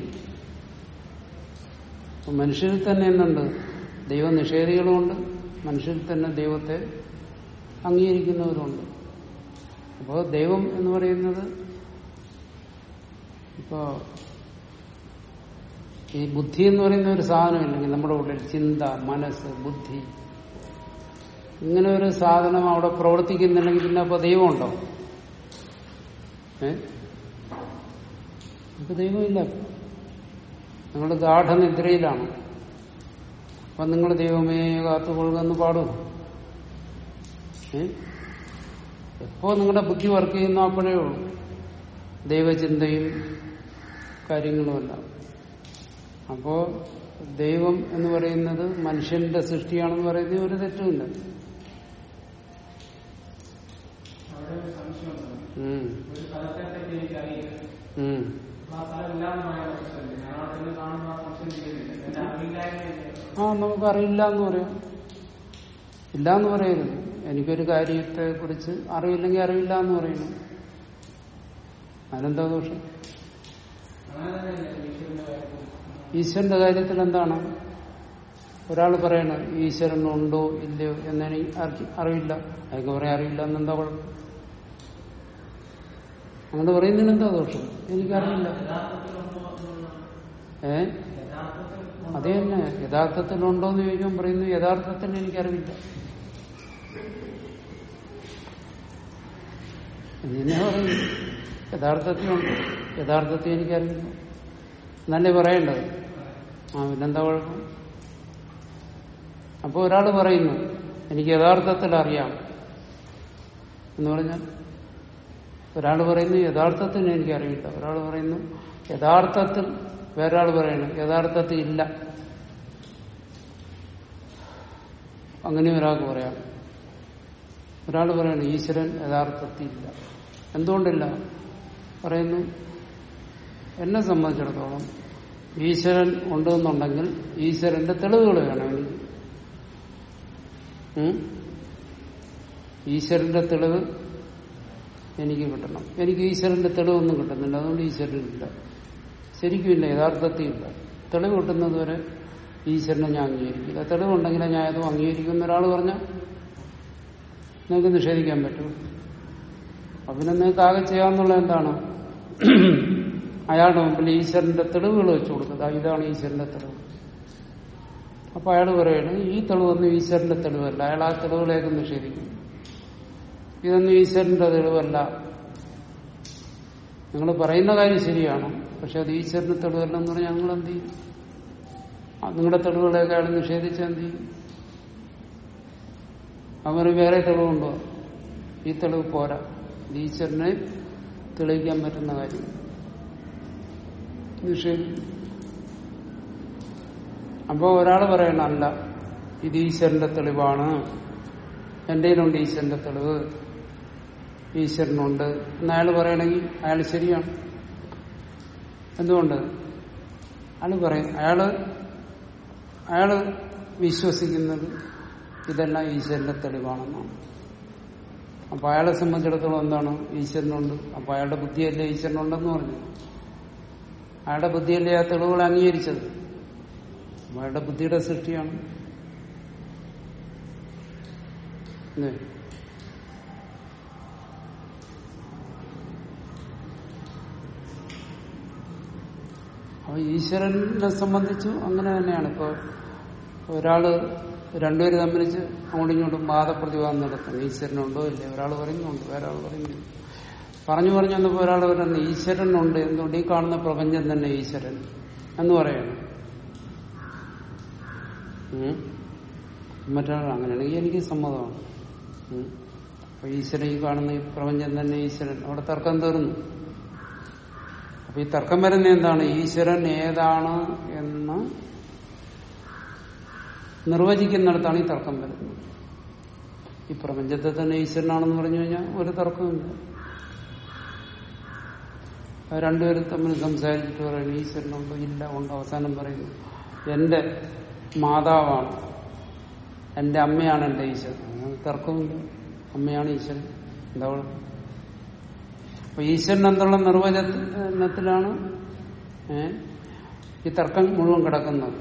അപ്പൊ മനുഷ്യരിൽ തന്നെ എന്തുണ്ട് ദൈവ നിഷേധികളുമുണ്ട് മനുഷ്യരിൽ തന്നെ ദൈവത്തെ അംഗീകരിക്കുന്നവരുണ്ട് അപ്പോൾ ദൈവം എന്ന് പറയുന്നത് ഇപ്പോ ഈ ബുദ്ധി എന്ന് പറയുന്ന ഒരു സാധനമില്ലെങ്കിൽ നമ്മുടെ ഉള്ളിൽ ചിന്ത മനസ്സ് ബുദ്ധി ഇങ്ങനെ ഒരു സാധനം അവിടെ പ്രവർത്തിക്കുന്നില്ലെങ്കിൽ പിന്നെ അപ്പൊ ദൈവമുണ്ടോ ഏ ഇപ്പൊ ദൈവമില്ല നിങ്ങൾ ഗാഠനിദ്രയിലാണ് അപ്പൊ നിങ്ങൾ ദൈവമേ കാത്തുകൊള്ളുകയെന്ന് പാടും ഏ എപ്പോ നിങ്ങളുടെ ബുദ്ധി വർക്ക് ചെയ്യുന്ന അപ്പോഴേ ഉള്ളൂ ദൈവചിന്തയും കാര്യങ്ങളുമെല്ലാം അപ്പോ ദൈവം എന്ന് പറയുന്നത് മനുഷ്യന്റെ സൃഷ്ടിയാണെന്ന് പറയുന്നത് ഒരു തെറ്റുമില്ല അവിടെ ഒരു സംശയമുണ്ട് ഉം. ഒരു സ്ഥലത്തെ പറ്റി എനിക്കറിയില്ല ഉം. ആ സ്ഥലം ഇല്ലാന്നമായ പ്രശ്നമില്ല ഞാൻ അവിടെ നിന്ന് കാണുന്ന ആ സംശയം ചെയ്യുന്നില്ല എന്റെ അറിവില്ലായ്മയില്ല ആ നമുക്കറിയില്ല എന്ന് പറയാം ഇല്ല എന്ന് പറയരുത് എനിക്കൊരു കാര്യത്തെ കുറിച്ച് അറിവില്ലെങ്കിൽ അറിവില്ല എന്ന് പറയുന്നു അതിനെന്താ ദോഷം അങ്ങനെ തന്നെയല്ലേ ഈശ്വരന്റെ കാര്യത്തിൽ ഈശ്വരന്റെ കാര്യത്തിൽ എന്താണ് ഒരാൾ പറയണം ഈശ്വരൻ ഉണ്ടോ ഇല്ലയോ എന്നെനിക്ക് ആർക്കും അറിയില്ല അയാൾക്ക് പറയാൻ അറിയില്ല എന്നെന്താ കുഴപ്പം അങ്ങനെ പറയുന്നതിന് എന്താ ദോഷം എനിക്കറിയില്ല ഏ അത് തന്നെ യഥാർത്ഥത്തിൽ ഉണ്ടോ എന്ന് ചോദിക്കാൻ പറയുന്നു യഥാർത്ഥത്തിൽ എനിക്കറിവില്ല ഇങ്ങനെ പറയുന്നു യഥാർത്ഥത്തിൽ ഉണ്ട് യഥാർത്ഥത്തിൽ എനിക്കറിയില്ല എന്നല്ലേ പറയേണ്ടത് ആ പിന്നെന്താ കുഴപ്പം അപ്പൊ ഒരാൾ പറയുന്നു എനിക്ക് യഥാർത്ഥത്തിൽ അറിയാം എന്ന് പറഞ്ഞാൽ ഒരാൾ പറയുന്നു യഥാർത്ഥത്തിൽ എനിക്കറിയില്ല ഒരാൾ പറയുന്നു യഥാർത്ഥത്തിൽ വേറൊരാൾ പറയുന്നു യഥാർത്ഥത്തിൽ ഇല്ല അങ്ങനെ ഒരാൾക്ക് പറയാം ഒരാൾ പറയണം ഈശ്വരൻ യഥാർത്ഥത്തിൽ ഇല്ല എന്തുകൊണ്ടില്ല പറയുന്നു എന്നെ സംബന്ധിച്ചിടത്തോളം ഈശ്വരൻ ഉണ്ടെന്നുണ്ടെങ്കിൽ ഈശ്വരന്റെ തെളിവുകൾ വേണം എനിക്ക് ഉം? ഈശ്വരന്റെ തെളിവ് എനിക്ക് കിട്ടണം എനിക്ക് ഈശ്വരന്റെ തെളിവൊന്നും കിട്ടുന്നില്ല അതുകൊണ്ട് ഈശ്വരനില്ല ശരിക്കും ഇല്ല യഥാർത്ഥത്തിൽ ഇല്ല തെളിവ് കിട്ടുന്നത് വരെ ഈശ്വരനെ ഞാൻ അംഗീകരിക്കില്ല തെളിവുണ്ടെങ്കിലേ ഞാൻ അതും അംഗീകരിക്കുന്ന ഒരാൾ പറഞ്ഞാൽ നിങ്ങൾക്ക് നിഷേധിക്കാൻ പറ്റും അപ്പൊ പിന്നെ നിങ്ങൾക്ക് ആകെ ചെയ്യാവുന്നുള്ള എന്താണ് അയാളുടെ മുമ്പിൽ ഈശ്വരന്റെ തെളിവുകൾ വെച്ചു കൊടുക്കുക ഇതാണ് ഈശ്വരന്റെ തെളിവ് അപ്പൊ അയാൾ പറയുന്നത് ഈ തെളിവൊന്നും ഈശ്വരന്റെ തെളിവല്ല അയാൾ ആ തെളിവുകളെയൊക്കെ നിഷേധിക്കും ഇതൊന്നും ഈശ്വരന്റെ തെളിവല്ല നിങ്ങൾ പറയുന്ന കാര്യം ശരിയാണ് പക്ഷെ അത് ഈശ്വരന്റെ തെളിവല്ല എന്ന് പറഞ്ഞാൽ നിങ്ങൾ എന്ത് ചെയ്യും ആ, നിങ്ങളുടെ തെളിവുകളെയൊക്കെ അയാൾ നിഷേധിച്ച് എന്ത് ചെയ്യും അവർ വേറെ തെളിവുണ്ടോ ഈ തെളിവ് പോരാ ഇത് ഈശ്വരനെ തെളിയിക്കാൻ പറ്റുന്ന കാര്യം നിഷേധിക്കും അപ്പോ ഒരാൾ പറയണ അല്ല ഇത് ഈശ്വരന്റെ തെളിവാണ് എന്റെ കയ്യിലുണ്ട് ഈശ്വരന്റെ തെളിവ് ഈശ്വരനുണ്ട് എന്ന് അയാൾ പറയണമെങ്കിൽ അയാൾ ശരിയാണ് എന്തുകൊണ്ട് അയാൾ പറയും അയാള് അയാള് വിശ്വസിക്കുന്നത് ഇതെല്ലാം ഈശ്വരന്റെ തെളിവാണെന്നാണ് അപ്പൊ അയാളെ സംബന്ധിച്ചിടത്തോളം എന്താണ് ഈശ്വരനുണ്ട് അപ്പൊ അയാളുടെ ബുദ്ധിയല്ലേ ഈശ്വരനുണ്ടെന്ന് പറഞ്ഞു അയാളുടെ ബുദ്ധിയല്ലേ ആ തെളിവുകൾ അംഗീകരിച്ചത് അപ്പൊ അയാളുടെ ബുദ്ധിയുടെ സൃഷ്ടിയാണ് അല്ലേ? അപ്പൊ ഈശ്വരനെ സംബന്ധിച്ചു അങ്ങനെ തന്നെയാണ് ഇപ്പൊ ഒരാള് രണ്ടുപേര് തമ്മിൽ അങ്ങോട്ടും ഇങ്ങോട്ടും വാദപ്രതിവാദം നടത്തുന്നു ഈശ്വരനുണ്ടോ ഇല്ലേ ഒരാൾ പറയുന്നുണ്ട് വേറെ ആൾ പറയുന്നു പറഞ്ഞു പറഞ്ഞു വന്നപ്പോ ഒരാൾ പറയുന്നു ഈശ്വരനുണ്ട് എന്തുകൊണ്ട് ഈ കാണുന്ന പ്രപഞ്ചം തന്നെ ഈശ്വരൻ എന്ന് പറയണം ഉം. മറ്റൊരാൾ അങ്ങനെയാണെങ്കിൽ എനിക്ക് സമ്മതമാണ് ഉം. അപ്പൊ ഈശ്വരൻ ഈ കാണുന്ന ഈ പ്രപഞ്ചം തന്നെ ഈശ്വരൻ അവിടെ തർക്കം തീർന്നു അപ്പൊ ഈ തർക്കം വരുന്ന എന്താണ് ഈശ്വരൻ ഏതാണ് എന്ന് നിർവചിക്കുന്നിടത്താണ് ഈ തർക്കം വരുന്നത് ഈ പ്രപഞ്ചത്തെ തന്നെ ഈശ്വരനാണെന്ന് പറഞ്ഞു കഴിഞ്ഞാൽ ഒരു തർക്കമില്ല അത് രണ്ടുപേരും തമ്മിൽ സംസാരിച്ചിട്ട് പറയുന്നു ഈശ്വരനുണ്ടോ ഇല്ല ഉണ്ട് അവസാനം പറയുന്നു എന്റെ മാതാവാണ് എന്റെ അമ്മയാണ് എന്റെ ഈശ്വരൻ അങ്ങനെ തർക്കമില്ല അമ്മയാണ് ഈശ്വരൻ എന്താ കുഴപ്പം? അപ്പൊ ഈശ്വരൻ എന്നുള്ള നിർവചനത്തിലാണ് ഏ, ഈ തർക്കം മുഴുവൻ കിടക്കുന്നത്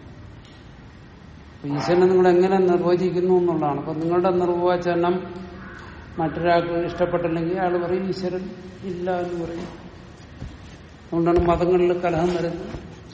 അപ്പൊ ഈശ്വരനെ നിങ്ങൾ എങ്ങനെ നിർവചിക്കുന്നു എന്നുള്ളതാണ് അപ്പൊ നിങ്ങളുടെ നിർവചനം മറ്റൊരാൾക്ക് ഇഷ്ടപ്പെട്ടില്ലെങ്കിൽ അയാൾ പറയും ഈശ്വരൻ ഇല്ല എന്ന് പറയും അതുകൊണ്ടാണ് മതങ്ങളിൽ കലഹം വരുന്നത്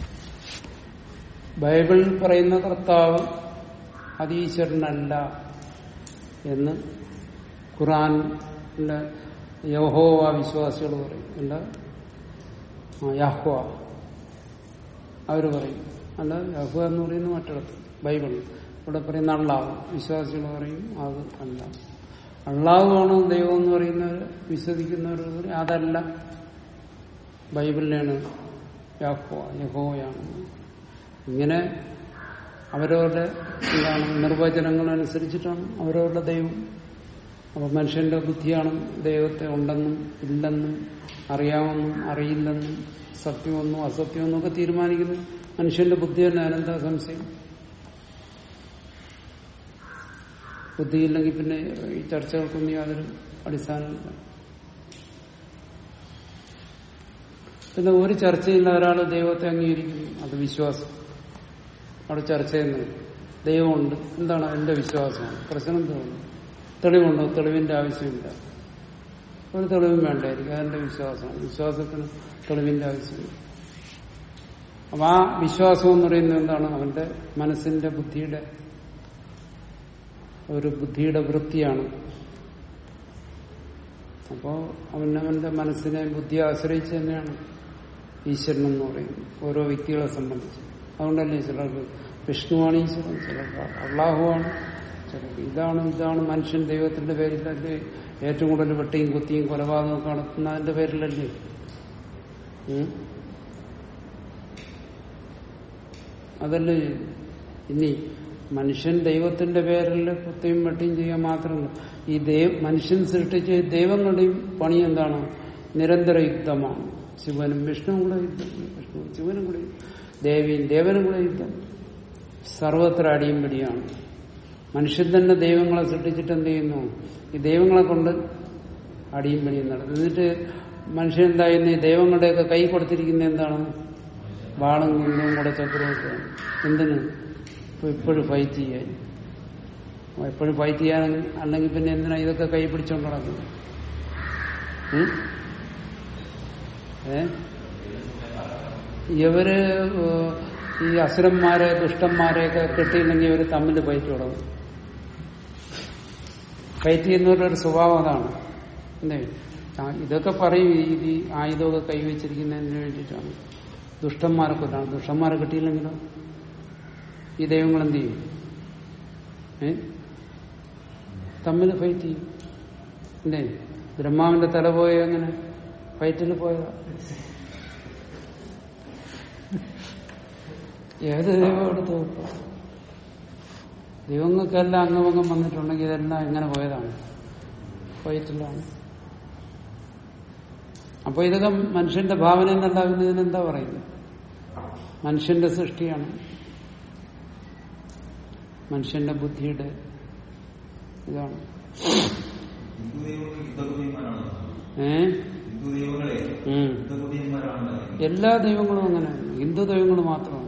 ബൈബിൾ പറയുന്ന കർത്താവ് അത് ഈശ്വരനല്ല എന്ന് ഖുറാനിലെ യഹോവ വിശ്വാസികൾ പറയും എന്താ ആ, യഹ്വ അവര് പറയും അല്ല യഹ്വ എന്ന് പറയുന്നത് മറ്റിടത്ത് ബൈബിൾ ഇവിടെ പറയുന്ന അള്ളാഹ് വിശ്വാസികൾ പറയും അത് അല്ല അള്ളാഹുവാണ് ദൈവം എന്ന് പറയുന്നവർ വിശ്വസിക്കുന്നവർ പറയും അതല്ല ബൈബിളിലാണ് യാഹ്വ യഹോയാണ് ഇങ്ങനെ അവരവരുടെ എന്താണ് നിർവചനങ്ങൾ അനുസരിച്ചിട്ടാണ് അവരവരുടെ ദൈവം അപ്പൊ മനുഷ്യന്റെ ബുദ്ധിയാണ് ദൈവത്തെ ഉണ്ടെന്നും ഇല്ലെന്നും അറിയാമെന്നും അറിയില്ലെന്നും സത്യമെന്നും അസത്യമെന്നും ഒക്കെ തീരുമാനിക്കുന്നു മനുഷ്യന്റെ ബുദ്ധി തന്നെ അനന്ത സംശയം ബുദ്ധിയില്ലെങ്കിൽ പിന്നെ ഈ ചർച്ചകൾക്കൊന്നും യാതൊരു അടിസ്ഥാനമില്ല പിന്നെ ഒരു ചർച്ചയില്ല ഒരാൾ ദൈവത്തെ അംഗീകരിക്കുന്നു അത് വിശ്വാസം അവിടെ ചർച്ച ചെയ്യുന്നത് ദൈവമുണ്ട് എന്താണ് എന്റെ വിശ്വാസമാണ് പ്രശ്നം തോന്നുന്നു തെളിവുണ്ടോ തെളിവിന്റെ ആവശ്യമില്ല ഒരു തെളിവും വേണ്ടായിരിക്കും അതെന്റെ വിശ്വാസമാണ് വിശ്വാസത്തിന് തെളിവിന്റെ ആവശ്യമില്ല അപ്പൊ ആ വിശ്വാസം എന്ന് പറയുന്നത് എന്താണ് അവന്റെ മനസ്സിന്റെ ബുദ്ധിയുടെ ഒരു ബുദ്ധിയുടെ വൃത്തിയാണ് അപ്പോ അവനവന്റെ മനസ്സിനെ ബുദ്ധിയെ ആശ്രയിച്ച് തന്നെയാണ് ഈശ്വരൻ എന്ന് പറയുന്നത് ഓരോ വ്യക്തികളെ സംബന്ധിച്ച് അതുകൊണ്ടല്ലേ ചിലർക്ക് വിഷ്ണുവാണ് ഈശ്വരൻ ചിലർക്ക് അള്ളാഹുവാണ് ചിലർക്ക് ഇതാണ് ഇതാണ് മനുഷ്യൻ ദൈവത്തിന്റെ പേരിലല്ലേ ഏറ്റവും കൂടുതൽ വെട്ടിയും കുത്തിയും കൊലപാതകവും നടത്തുന്നതിന്റെ പേരിലല്ലേ ഉം? അതല്ലേ ഇനി മനുഷ്യൻ ദൈവത്തിന്റെ പേരിൽ കുത്തിയും വെട്ടിയും ചെയ്യാൻ മാത്രമല്ല ഈ ദൈവ മനുഷ്യൻ സൃഷ്ടിച്ച ഈ ദൈവങ്ങളുടെയും പണി എന്താണ് നിരന്തര യുദ്ധമാണ് ശിവനും വിഷ്ണുവും കൂടെ യുദ്ധം വിഷ്ണു ശിവനും കൂടെ യുദ്ധം. ദേവിയും ദേവനും കൂടെ യുദ്ധം സർവത്ര അടിയും പിടിയാണ് മനുഷ്യൻ തന്നെ ദൈവങ്ങളെ സൃഷ്ടിച്ചിട്ട് എന്ത് ചെയ്യുന്നു ഈ ദൈവങ്ങളെ കൊണ്ട് അടിയും പിടിയും നടത്തും എന്നിട്ട് മനുഷ്യൻ എന്തായിരുന്നു ഈ ദൈവങ്ങളുടെയൊക്കെ കൈ കൊടുത്തിരിക്കുന്ന എന്താണ് വാളും കുന്തവും കൂടെ ചക്രമൊക്കെയാണ് എന്തിന് ഇപ്പൊ ഇപ്പോഴും ഫൈറ്റ് ചെയ്യാൻ എപ്പോഴും ഫൈറ്റ് ചെയ്യാൻ അല്ലെങ്കിൽ പിന്നെ എന്തിനാ ഇതൊക്കെ കൈ പിടിച്ചോണ്ട് നടക്കുന്നത് ഉം? ഏ ഇവര് ഏഹ്, ഈ അസുരന്മാരെ ദുഷ്ടന്മാരെയൊക്കെ കിട്ടിയില്ലെങ്കിൽ ഇവര് തമ്മിൽ ഫൈറ്റ് തുടങ്ങും ഫൈറ്റ് ചെയ്യുന്നവരുടെ ഒരു സ്വഭാവം അതാണ് എന്തേ ആ, ഇതൊക്കെ പറയും ഈ ഈ ആയുധമൊക്കെ കൈവച്ചിരിക്കുന്നതിന് വേണ്ടിയിട്ടാണ് ദുഷ്ടന്മാരെ കൊല്ലാണ് ദുഷ്ടന്മാരെ കിട്ടിയില്ലെങ്കിലോ ഈ ദൈവങ്ങൾ എന്ത് ചെയ്യും ഏ തമ്മിൽ ഫൈറ്റ് ചെയ്യും എന്തേ ബ്രഹ്മാവിന്റെ തല പോയ അങ്ങനെ ഫൈറ്റിൽ പോയതാ ഏത് ദൈവം എടുത്തു നോക്കുക ദൈവങ്ങൾക്കെല്ലാം അംഗഭംഗം വന്നിട്ടുണ്ടെങ്കിൽ ഇതെല്ലാം എങ്ങനെ പോയതാണ് ഫൈറ്റിലാണ് അപ്പൊ ഇതൊക്കെ മനുഷ്യന്റെ ഭാവന എന്നുണ്ടാകുന്നതിന് എന്താ പറയുന്നത് മനുഷ്യന്റെ സൃഷ്ടിയാണ് മനുഷ്യന്റെ ബുദ്ധിയുടെ ഇതാണ് ഹിന്ദു ദൈവങ്ങൾ യുദ്ധകുതിയന്മാരാണ് ഏ ഹിന്ദു ദൈവങ്ങളെ ഉം. യുദ്ധകുതിയന്മാരാണ് എല്ലാ ദൈവങ്ങളും അങ്ങനെയാണ് ഹിന്ദു ദൈവങ്ങൾ മാത്രമാണ്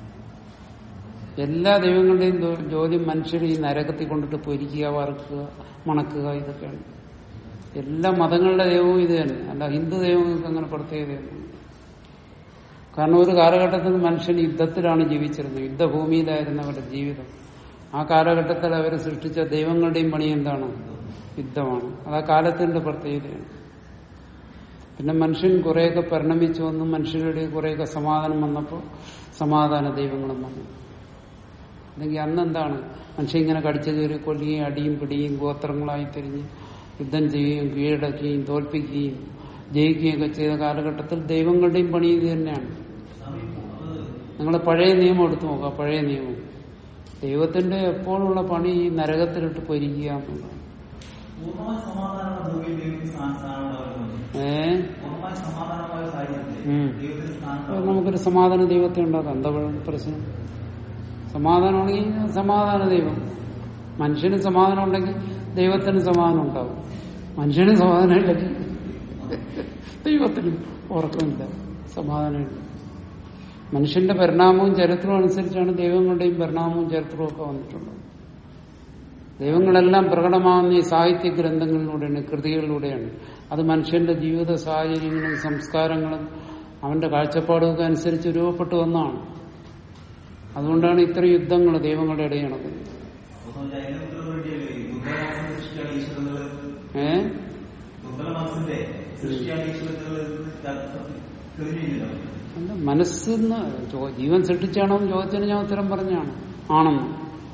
എല്ലാ ദൈവങ്ങളുടെയും ദോ- ജോലി മനുഷ്യർ ഈ നരകത്തിൽ കൊണ്ടിട്ട് പൊരിക്കുക വറുക്കുക മണക്കുക ഇതൊക്കെയാണ് എല്ലാ മതങ്ങളുടെ ദൈവവും ഇത് തന്നെ അല്ല ഹിന്ദു ദൈവങ്ങൾക്ക് അങ്ങനെ പ്രത്യേകതയൊന്നും കാരണം ഒരു കാലഘട്ടത്തിൽ മനുഷ്യൻ യുദ്ധത്തിലാണ് ജീവിച്ചിരുന്നത് യുദ്ധഭൂമിയിലായിരുന്നു അവരുടെ ജീവിതം ആ കാലഘട്ടത്തിൽ അവർ സൃഷ്ടിച്ച ദൈവങ്ങളുടെയും പണി എന്താണ് യുദ്ധമാണ് അത് ആ കാലത്തിന്റെ പ്രത്യേകതയാണ് പിന്നെ മനുഷ്യൻ കുറെയൊക്കെ പരിണമിച്ചു വന്നു മനുഷ്യരുടെ കുറെയൊക്കെ സമാധാനം വന്നപ്പോൾ സമാധാന ദൈവങ്ങളും വന്നു അല്ലെങ്കിൽ അന്ന് എന്താണ് മനുഷ്യൻ ഇങ്ങനെ കടിച്ചു കയറി കൊല്ലുകയും അടിയും പിടിയും ഗോത്രങ്ങളായി തിരിഞ്ഞ് യുദ്ധം ചെയ്യുകയും കീഴടക്കുകയും തോൽപ്പിക്കുകയും ജയിക്കുകയും ഒക്കെ ചെയ്ത കാലഘട്ടത്തിൽ ദൈവങ്ങളുടെയും പണി ഇത് തന്നെയാണ് നിങ്ങൾ പഴയ നിയമം എടുത്തു നോക്കുക പഴയ നിയമം ദൈവത്തിന്റെ എപ്പോഴുള്ള പണി ഈ നരകത്തിലിട്ട് പൊരിക്കുക എന്നുള്ളതാണ് പൂർണ്ണമായ സമാധാനമുള്ള ഭൂമിയിൽ ദൈവത്തിന് സ്ഥാന- സ്ഥാനമുണ്ടാകുന്നു ഏഹ് പൂർണ്ണമായ സമാധാനമായ സാഹചര്യത്തിൽ ഉം. ദൈവത്തിന് അപ്പൊ സ്ഥാനം നമുക്കൊരു സമാധാന ദൈവത്തെ ഉണ്ടാക്കാം എന്താ പ്രശ്നം സമാധാനമാണെങ്കിൽ സമാധാന ദൈവം മനുഷ്യന് സമാധാനം ഉണ്ടെങ്കിൽ ദൈവത്തിന് സമാധാനം ഉണ്ടാവും മനുഷ്യന് സമാധാനം ഇല്ലെങ്കിൽ ദൈവത്തിന് ഉറക്കമില്ല സമാധാനമില്ല മനുഷ്യന്റെ പരിണാമവും ചരിത്രവും അനുസരിച്ചാണ് ദൈവങ്ങളുടെയും പരിണാമവും ചരിത്രവും ഒക്കെ വന്നിട്ടുള്ളത് ദൈവങ്ങളെല്ലാം പ്രകടമാകുന്ന ഈ സാഹിത്യ ഗ്രന്ഥങ്ങളിലൂടെയാണ് കൃതികളിലൂടെയാണ് അത് മനുഷ്യന്റെ ജീവിത സാഹചര്യങ്ങളും സംസ്കാരങ്ങളും അവന്റെ കാഴ്ചപ്പാടുമൊക്കെ അനുസരിച്ച് രൂപപ്പെട്ടു വന്നതാണ് അതുകൊണ്ടാണ് ഇത്രയും യുദ്ധങ്ങൾ ദൈവങ്ങളുടെ ഇടയിൽ നടക്കുന്നത് ജൈനത്തിന് വേണ്ടിയല്ലേ ഈ ദുർബലമാംസം സൃഷ്ടിയാണ് ഈശ്വരൻ എന്നുള്ളത് ഏ ദുർബലമാംസന്റെ സൃഷ്ടിയാണ് ഈശ്വരൻ എന്നുള്ളത് തെളിഞ്ഞില്ല അല്ല മനസ്സെന്ന് ചോ- ജീവൻ സൃഷ്ടിച്ചാണോ എന്ന് ചോദിച്ചതിന് ഞാൻ ഉത്തരം പറഞ്ഞാണ് ആണെന്ന്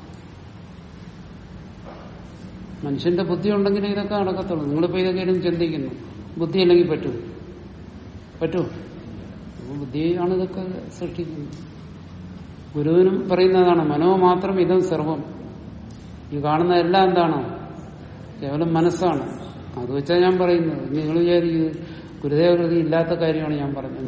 മനുഷ്യന്റെ ബുദ്ധി ഉണ്ടെങ്കിൽ ഇതൊക്കെ നടക്കത്തുള്ളൂ നിങ്ങളിപ്പോ ഇതൊക്കെ ഇരുന്ന് ചിന്തിക്കുന്നു ബുദ്ധി അല്ലെങ്കിൽ പറ്റൂ പറ്റൂ അപ്പൊ ബുദ്ധിയാണ് ഇതൊക്കെ സൃഷ്ടിക്കുന്നത് ഗുരുവിനും പറയുന്നതാണ് മനോ മാത്രം ഇതം സർവം ഈ കാണുന്ന എല്ലാം എന്താണ് കേവലം മനസ്സാണ് അത് വെച്ചാ ഞാൻ പറയുന്നത് നിങ്ങൾ വിചാരിക്കുന്നത് ഗുരുദേവകൃതി ഇല്ലാത്ത കാര്യമാണ് ഞാൻ പറഞ്ഞത്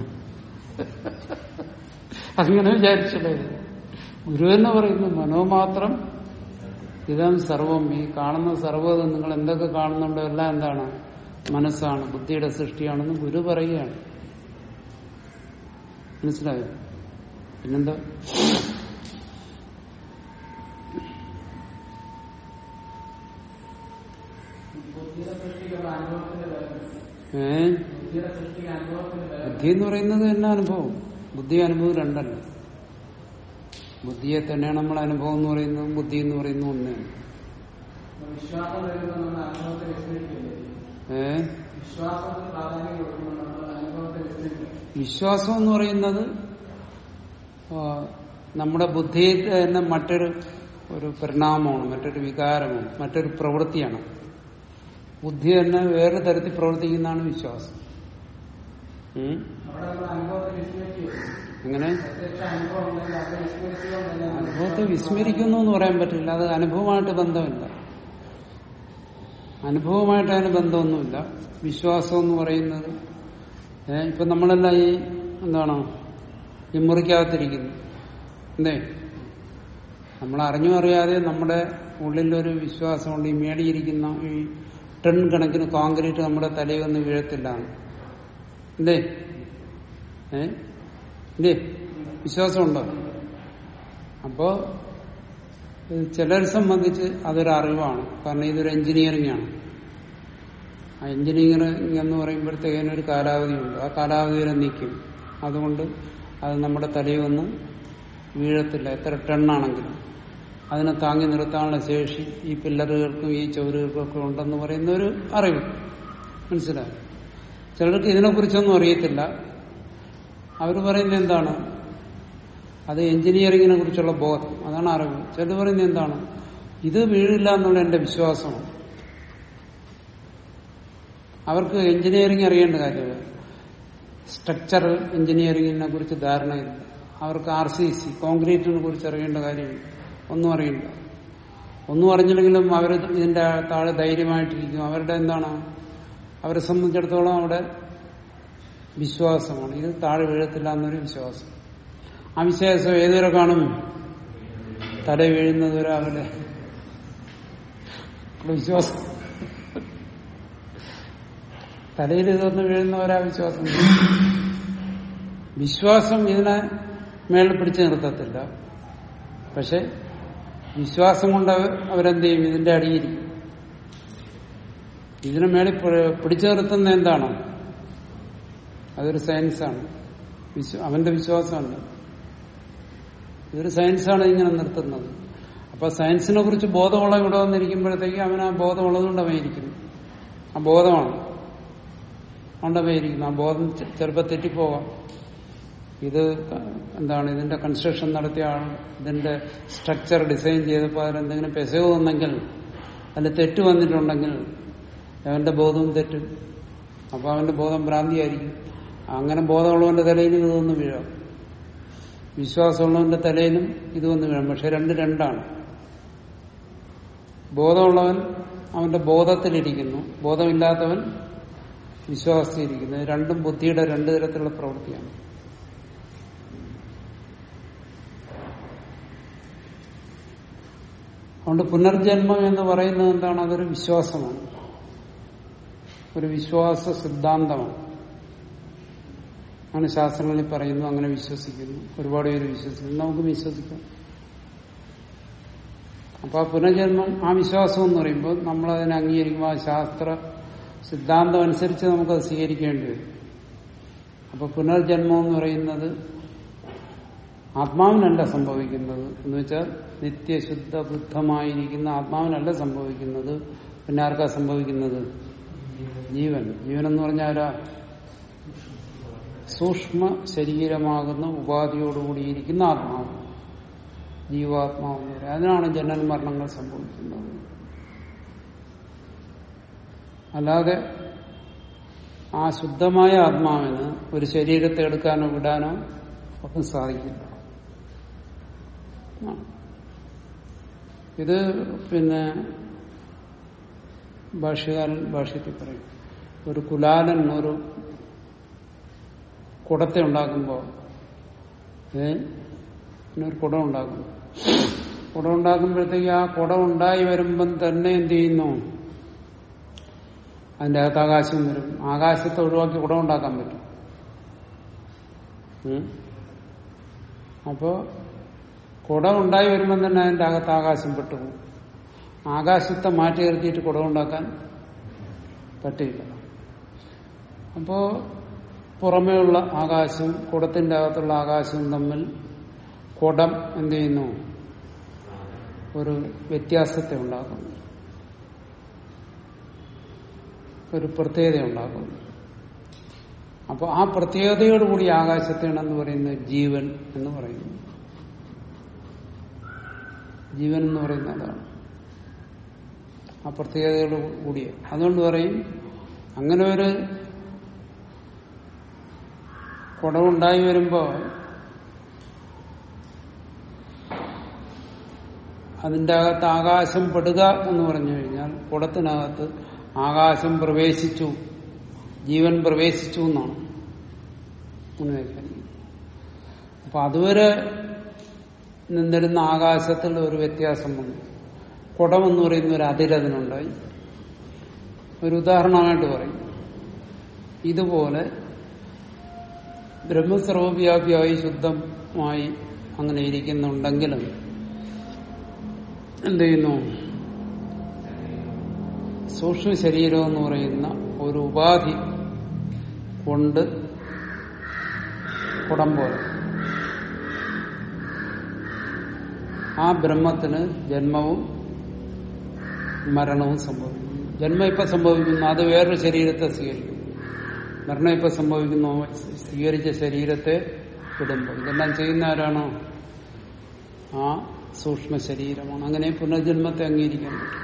അങ്ങനെ വിചാരിച്ചല്ലേ ഗുരു എന്ന് പറയുന്നു മനോമാത്രം ഇതം സർവം ഈ കാണുന്ന സർവ്വത് നിങ്ങൾ എന്തൊക്കെ കാണുന്നുണ്ടോ എല്ലാം എന്താണ് മനസ്സാണ് ബുദ്ധിയുടെ സൃഷ്ടിയാണെന്ന് ഗുരു പറയുകയാണ് മനസ്സിലായോ പിന്നെന്താ ബുദ്ധിയുടെ സൃഷ്ടിക്കുള്ള അനുഭവത്തിന്റെ ബലം ഏ ബുദ്ധിയുടെ സൃഷ്ടിക്ക് അനുഭവത്തിന്റെ ബലം ബുദ്ധി എന്ന് പറയുന്നത് തന്നെ അനുഭവം ബുദ്ധി അനുഭവം രണ്ടല്ല ബുദ്ധിയെ തന്നെയാണ് നമ്മൾ അനുഭവം എന്ന് പറയുന്നതും ബുദ്ധി എന്ന് പറയുന്നതും ഒന്നാണ് വിശ്വാസം വരുമ്പോൾ നമ്മൾ അനുഭവത്തെ വിസ്മരിക്കില്ലേ ഏ വിശ്വാസത്തിന് പ്രാധാന്യം കൊടുക്കുമ്പോൾ നമ്മൾ അനുഭവത്തെ വിസ്മരിക്കും വിശ്വാസം എന്ന് പറയുന്നത് ആ, നമ്മുടെ ബുദ്ധിയിൽ തന്നെ മറ്റൊരു ഒരു പരിണാമമാണ് മറ്റൊരു വികാരമാണ് മറ്റൊരു പ്രവൃത്തിയാണ് ബുദ്ധി തന്നെ വേറെ തരത്തിൽ പ്രവർത്തിക്കുന്നതാണ് വിശ്വാസം ഉം? അവിടെ നമ്മൾ അനുഭവത്തെ വിസ്മരിക്കുകയോ എങ്ങനെ പ്രത്യക്ഷ അനുഭവം ഉണ്ടെങ്കിൽ അത് വിസ്മരിച്ചുകൊണ്ടല്ലേ നമ്മൾ അനുഭവത്തെ വിസ്മരിക്കുന്നു എന്ന് പറയാൻ പറ്റില്ല അത് അനുഭവമായിട്ട് ബന്ധമില്ല അനുഭവമായിട്ട് അതിന് ബന്ധമൊന്നുമില്ല വിശ്വാസം എന്ന് പറയുന്നത് ഏ, ഇപ്പൊ നമ്മളെല്ലാം ഈ എന്താണോ ഈ മുറിക്കകത്തിരിക്കുന്നു എന്തേ നമ്മൾ അറിഞ്ഞു അറിയാതെ നമ്മുടെ ഉള്ളിലൊരു വിശ്വാസമുണ്ട് ഈ മേടിയിരിക്കുന്ന ഈ ടൺ കണക്കിന് കോൺക്രീറ്റ് നമ്മുടെ തലയിൽ വന്ന് വീഴത്തില്ല എന്തേ ഏ ഇല്ലേ വിശ്വാസമുണ്ടോ അപ്പോ ഇത് ചിലരെ സംബന്ധിച്ച് അതൊരു അറിവാണ് കാരണം ഇതൊരു എഞ്ചിനീയറിംഗ് ആണ് ആ എഞ്ചിനീയറിംഗ് എന്ന് പറയുമ്പോഴത്തേക്കിനും ഒരു കാലാവധിയുണ്ട് ആ കാലാവധി വരെ നിൽക്കും അതുകൊണ്ട് അത് നമ്മുടെ തലയിൽ വന്ന് വീഴത്തില്ല എത്ര ടണ്ണാണെങ്കിലും അതിനെ താങ്ങി നിർത്താനുള്ള ശേഷി ഈ പില്ലറുകൾക്കും ഈ ചുവരുകൾക്കും ഒക്കെ ഉണ്ടെന്ന് പറയുന്ന ഒരു അറിവ് മനസ്സിലായി ചിലർക്ക് ഇതിനെക്കുറിച്ചൊന്നും അറിയത്തില്ല അവർ പറയുന്നത് എന്താണ് അത് എഞ്ചിനീയറിങ്ങിനെ കുറിച്ചുള്ള ബോധം അതാണ് അറിവ് ചിലർ പറയുന്നത് എന്താണ് ഇത് വീഴില്ല എന്നുള്ള എന്റെ വിശ്വാസമാണ് അവർക്ക് എഞ്ചിനീയറിംഗ് അറിയേണ്ട കാര്യമില്ല സ്ട്രക്ചറൽ എഞ്ചിനീയറിംഗിനെ കുറിച്ച് ധാരണയില്ല അവർക്ക് ആർ സി സി കോൺക്രീറ്റിനെ കുറിച്ച് അറിയേണ്ട കാര്യമില്ല ഒന്നും അറിയില്ല ഒന്നും അറിഞ്ഞില്ലെങ്കിലും അവർ ഇതിന്റെ താഴെ ധൈര്യമായിട്ടിരിക്കും അവരുടെ എന്താണ് അവരെ സംബന്ധിച്ചിടത്തോളം അവിടെ വിശ്വാസമാണ് ഇത് താഴെ വീഴത്തില്ല എന്നൊരു വിശ്വാസം ആ വിശ്വാസം ഏതുവരെ കാണും തല വീഴുന്നത് വരെ അവരുടെ വിശ്വാസം തലയിൽ ഇതൊന്ന് വീഴുന്നവരാ വിശ്വാസം വിശ്വാസം ഇതിനെ മേളിൽ പിടിച്ചു നിർത്തത്തില്ല പക്ഷെ വിശ്വാസം കൊണ്ട് അവ- അവരെന്ത് ചെയ്യും ഇതിന്റെ അടിയിൽ ഇതിനെ മേളിൽ പി- പിടിച്ചു നിർത്തുന്ന എന്താണ് അതൊരു സയൻസാണ് വിശ്വ- അവന്റെ വിശ്വാസമുണ്ട് ഇതൊരു സയൻസാണ് ഇങ്ങനെ നിർത്തുന്നത് അപ്പൊ സയൻസിനെ കുറിച്ച് ബോധമുള്ള ഇവിടെ വന്നിരിക്കുമ്പോഴത്തേക്ക് അവൻ ആ ബോധമുള്ളതുകൊണ്ട് അവൻ ഇരിക്കുന്നു ആ ബോധമാണ് അതുകൊണ്ട് അവൻ ഇരിക്കുന്നു ആ ബോധം ചെ- ചിലപ്പോൾ തെറ്റിപ്പോകാം ഇത് ക- എന്താണ് ഇതിന്റെ കൺസ്ട്രക്ഷൻ നടത്തിയ ആൾ ഇതിന്റെ സ്ട്രക്ചർ ഡിസൈൻ ചെയ്തപ്പോൾ അതിലെന്തെങ്കിലും പെസവ് വന്നെങ്കിൽ അതിൽ തെറ്റ് വന്നിട്ടുണ്ടെങ്കിൽ അവന്റെ ബോധവും തെറ്റും അപ്പൊ അവന്റെ ബോധം ഭ്രാന്തിയായിരിക്കും അങ്ങനെ ബോധമുള്ളവന്റെ തലയിൽ ഇത് വന്ന് വീഴാം വിശ്വാസമുള്ളവന്റെ തലയിലും ഇത് വന്ന് വീഴാം പക്ഷെ രണ്ട് രണ്ടാണ് ബോധമുള്ളവൻ അവന്റെ ബോധത്തിലിരിക്കുന്നു ബോധമില്ലാത്തവൻ വിശ്വാസത്തിലിരിക്കുന്നു ഇത് രണ്ടും ബുദ്ധിയുടെ രണ്ട് തരത്തിലുള്ള പ്രവൃത്തിയാണ് അതുകൊണ്ട് പുനർജന്മം എന്ന് പറയുന്നത് എന്താണ് അതൊരു വിശ്വാസമാണ് ഒരു വിശ്വാസ സിദ്ധാന്തമാണ് അങ്ങനെ ശാസ്ത്രങ്ങളിൽ പറയുന്നു അങ്ങനെ വിശ്വസിക്കുന്നു ഒരുപാട് പേര് വിശ്വസിക്കുന്നു നമുക്ക് വിശ്വസിക്കാം അപ്പൊ ആ പുനർജന്മം ആ വിശ്വാസം എന്ന് പറയുമ്പോൾ നമ്മളതിനെ അംഗീകരിക്കുമ്പോൾ ആ ശാസ്ത്ര സിദ്ധാന്തം അനുസരിച്ച് നമുക്കത് സ്വീകരിക്കേണ്ടി വരും അപ്പൊ പുനർജന്മം എന്ന് പറയുന്നത് ആത്മാവിനല്ല സംഭവിക്കുന്നത് എന്ന് വെച്ചാൽ നിത്യശുദ്ധ ബുദ്ധമായിരിക്കുന്ന ആത്മാവിനല്ല സംഭവിക്കുന്നത് പിന്നെ ആർക്കാ സംഭവിക്കുന്നത് ജീവൻ ജീവൻ എന്ന് പറഞ്ഞാൽ ആരാ സൂക്ഷ്മ ശരീരമാകുന്ന ഉപാധിയോടുകൂടിയിരിക്കുന്ന ആത്മാവ് ജീവാത്മാവ് എന്ന് പറയുന്നത് അതിനാണ് ജനന മരണങ്ങൾ സംഭവിക്കുന്നത് അല്ലാതെ ആ ശുദ്ധമായ ആത്മാവിന് ഒരു ശരീരത്തെ എടുക്കാനോ വിടാനോ ഒക്കെ സാധിക്കില്ല ആ. ഇത് പിന്നെ ഭാഷ്യകാരൻ ഭാഷ്യത്തിൽ പറയും ഒരു കുലാലൻ ഒരു കുടത്തെ ഉണ്ടാക്കുമ്പോൾ ഏ ഒരു കുടം ഉണ്ടാക്കുന്നു കുടം ഉണ്ടാക്കുമ്പോഴത്തേക്ക് ആ കുടം ഉണ്ടായി വരുമ്പം തന്നെ എന്ത് ചെയ്യുന്നു അതിന്റെ അകത്ത് ആകാശം വരും ആകാശത്തെ ഒഴിവാക്കി കുടം ഉണ്ടാക്കാൻ പറ്റും ഉം. അപ്പോ കുടം ഉണ്ടായി വരുമ്പം തന്നെ അതിന്റെ അകത്ത് ആകാശം പെട്ടുപോകും ആകാശത്തെ മാറ്റി നിർത്തിയിട്ട് കുടം ഉണ്ടാക്കാൻ പറ്റില്ല അപ്പോ പുറമേയുള്ള ആകാശവും കുടത്തിന്റെ അകത്തുള്ള ആകാശവും തമ്മിൽ കുടം എന്ത് ചെയ്യുന്നു ഒരു വ്യത്യാസത്തെ ഉണ്ടാക്കുന്നു ഒരു പ്രത്യേകത ഉണ്ടാക്കുന്നു അപ്പോൾ ആ പ്രത്യേകതയോടുകൂടി ആകാശത്തെയാണ് എന്ന് പറയുന്നത് ജീവൻ എന്ന് പറയുന്നു ജീവൻ എന്ന് പറയുന്നത് അതാണ് ആ പ്രത്യേകതയോട് കൂടിയ അതുകൊണ്ട് പറയും അങ്ങനെ ഒരു കുടമുണ്ടായി വരുമ്പോ അതിന്റെ അകത്ത് ആകാശം പെടുക എന്ന് പറഞ്ഞു കഴിഞ്ഞാൽ കുടത്തിനകത്ത് ആകാശം പ്രവേശിച്ചു ജീവൻ പ്രവേശിച്ചു എന്നാണ് അങ്ങനെ വ്യാഖ്യാനിക്കുന്നത്. അപ്പൊ അതുവരെ നിന്നിരുന്ന ആകാശത്തിൽ ഒരു വ്യത്യാസം വന്നു കുടമെന്ന് പറയുന്ന ഒരു അതിരതിനുണ്ടായി ഒരു ഉദാഹരണമായിട്ട് പറയും ഇതുപോലെ ബ്രഹ്മസർവവ്യാപിയായി ശുദ്ധമായി അങ്ങനെ ഇരിക്കുന്നുണ്ടെങ്കിലും എന്ത് ചെയ്യുന്നു സൂക്ഷ്മ ശരീരം എന്ന് പറയുന്ന ഒരു ഉപാധി കൊണ്ട് കുടം പോലെ ആ ബ്രഹ്മത്തിന് ജന്മവും മരണവും സംഭവിക്കുന്നു ജന്മം ഇപ്പൊ സംഭവിക്കുന്നു അത് വേറൊരു ശരീരത്തെ സ്വീകരിക്കുന്നു മരണം ഇപ്പൊ സംഭവിക്കുന്നു സ്വീകരിച്ച ശരീരത്തെ വിടുമ്പോൾ ഇതെല്ലാം ചെയ്യുന്ന ആരാണോ ആ സൂക്ഷ്മ ശരീരമാണ് അങ്ങനെ പുനർജന്മത്തെ അംഗീകരിക്കാൻ പറ്റും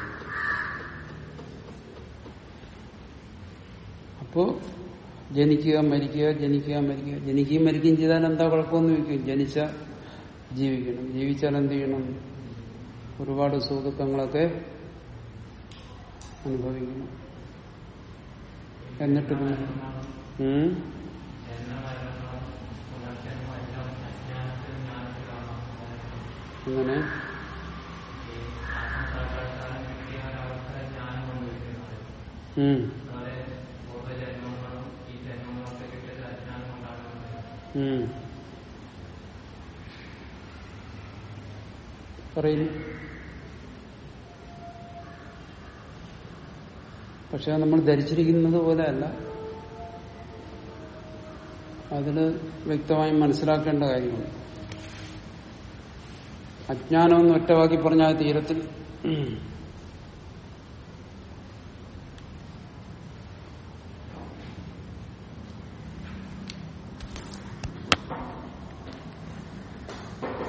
അപ്പോ ജനിക്കുക മരിക്കുക ജനിക്കുക മരിക്കുക ജനിക്കുകയും മരിക്കുകയും ചെയ്താൽ എന്താ കുഴപ്പമെന്ന് ചോദിക്കും ജനിച്ച ജീവിക്കണം ജീവിച്ചാൽ എന്ത് ചെയ്യണം ഒരുപാട് സുഖദുഃഖങ്ങളൊക്കെ അനുഭവിക്കണം എന്നിട്ട് പിന്നെ ഉം? അങ്ങനെ ഉം. ഉം. പറയുന്നു പക്ഷെ നമ്മൾ ധരിച്ചിരിക്കുന്നത് പോലെ അല്ല അതിന് വ്യക്തമായി മനസ്സിലാക്കേണ്ട കാര്യമാണ് അജ്ഞാനം എന്ന് ഒറ്റവാക്കി പറഞ്ഞാൽ തീരത്തിൽ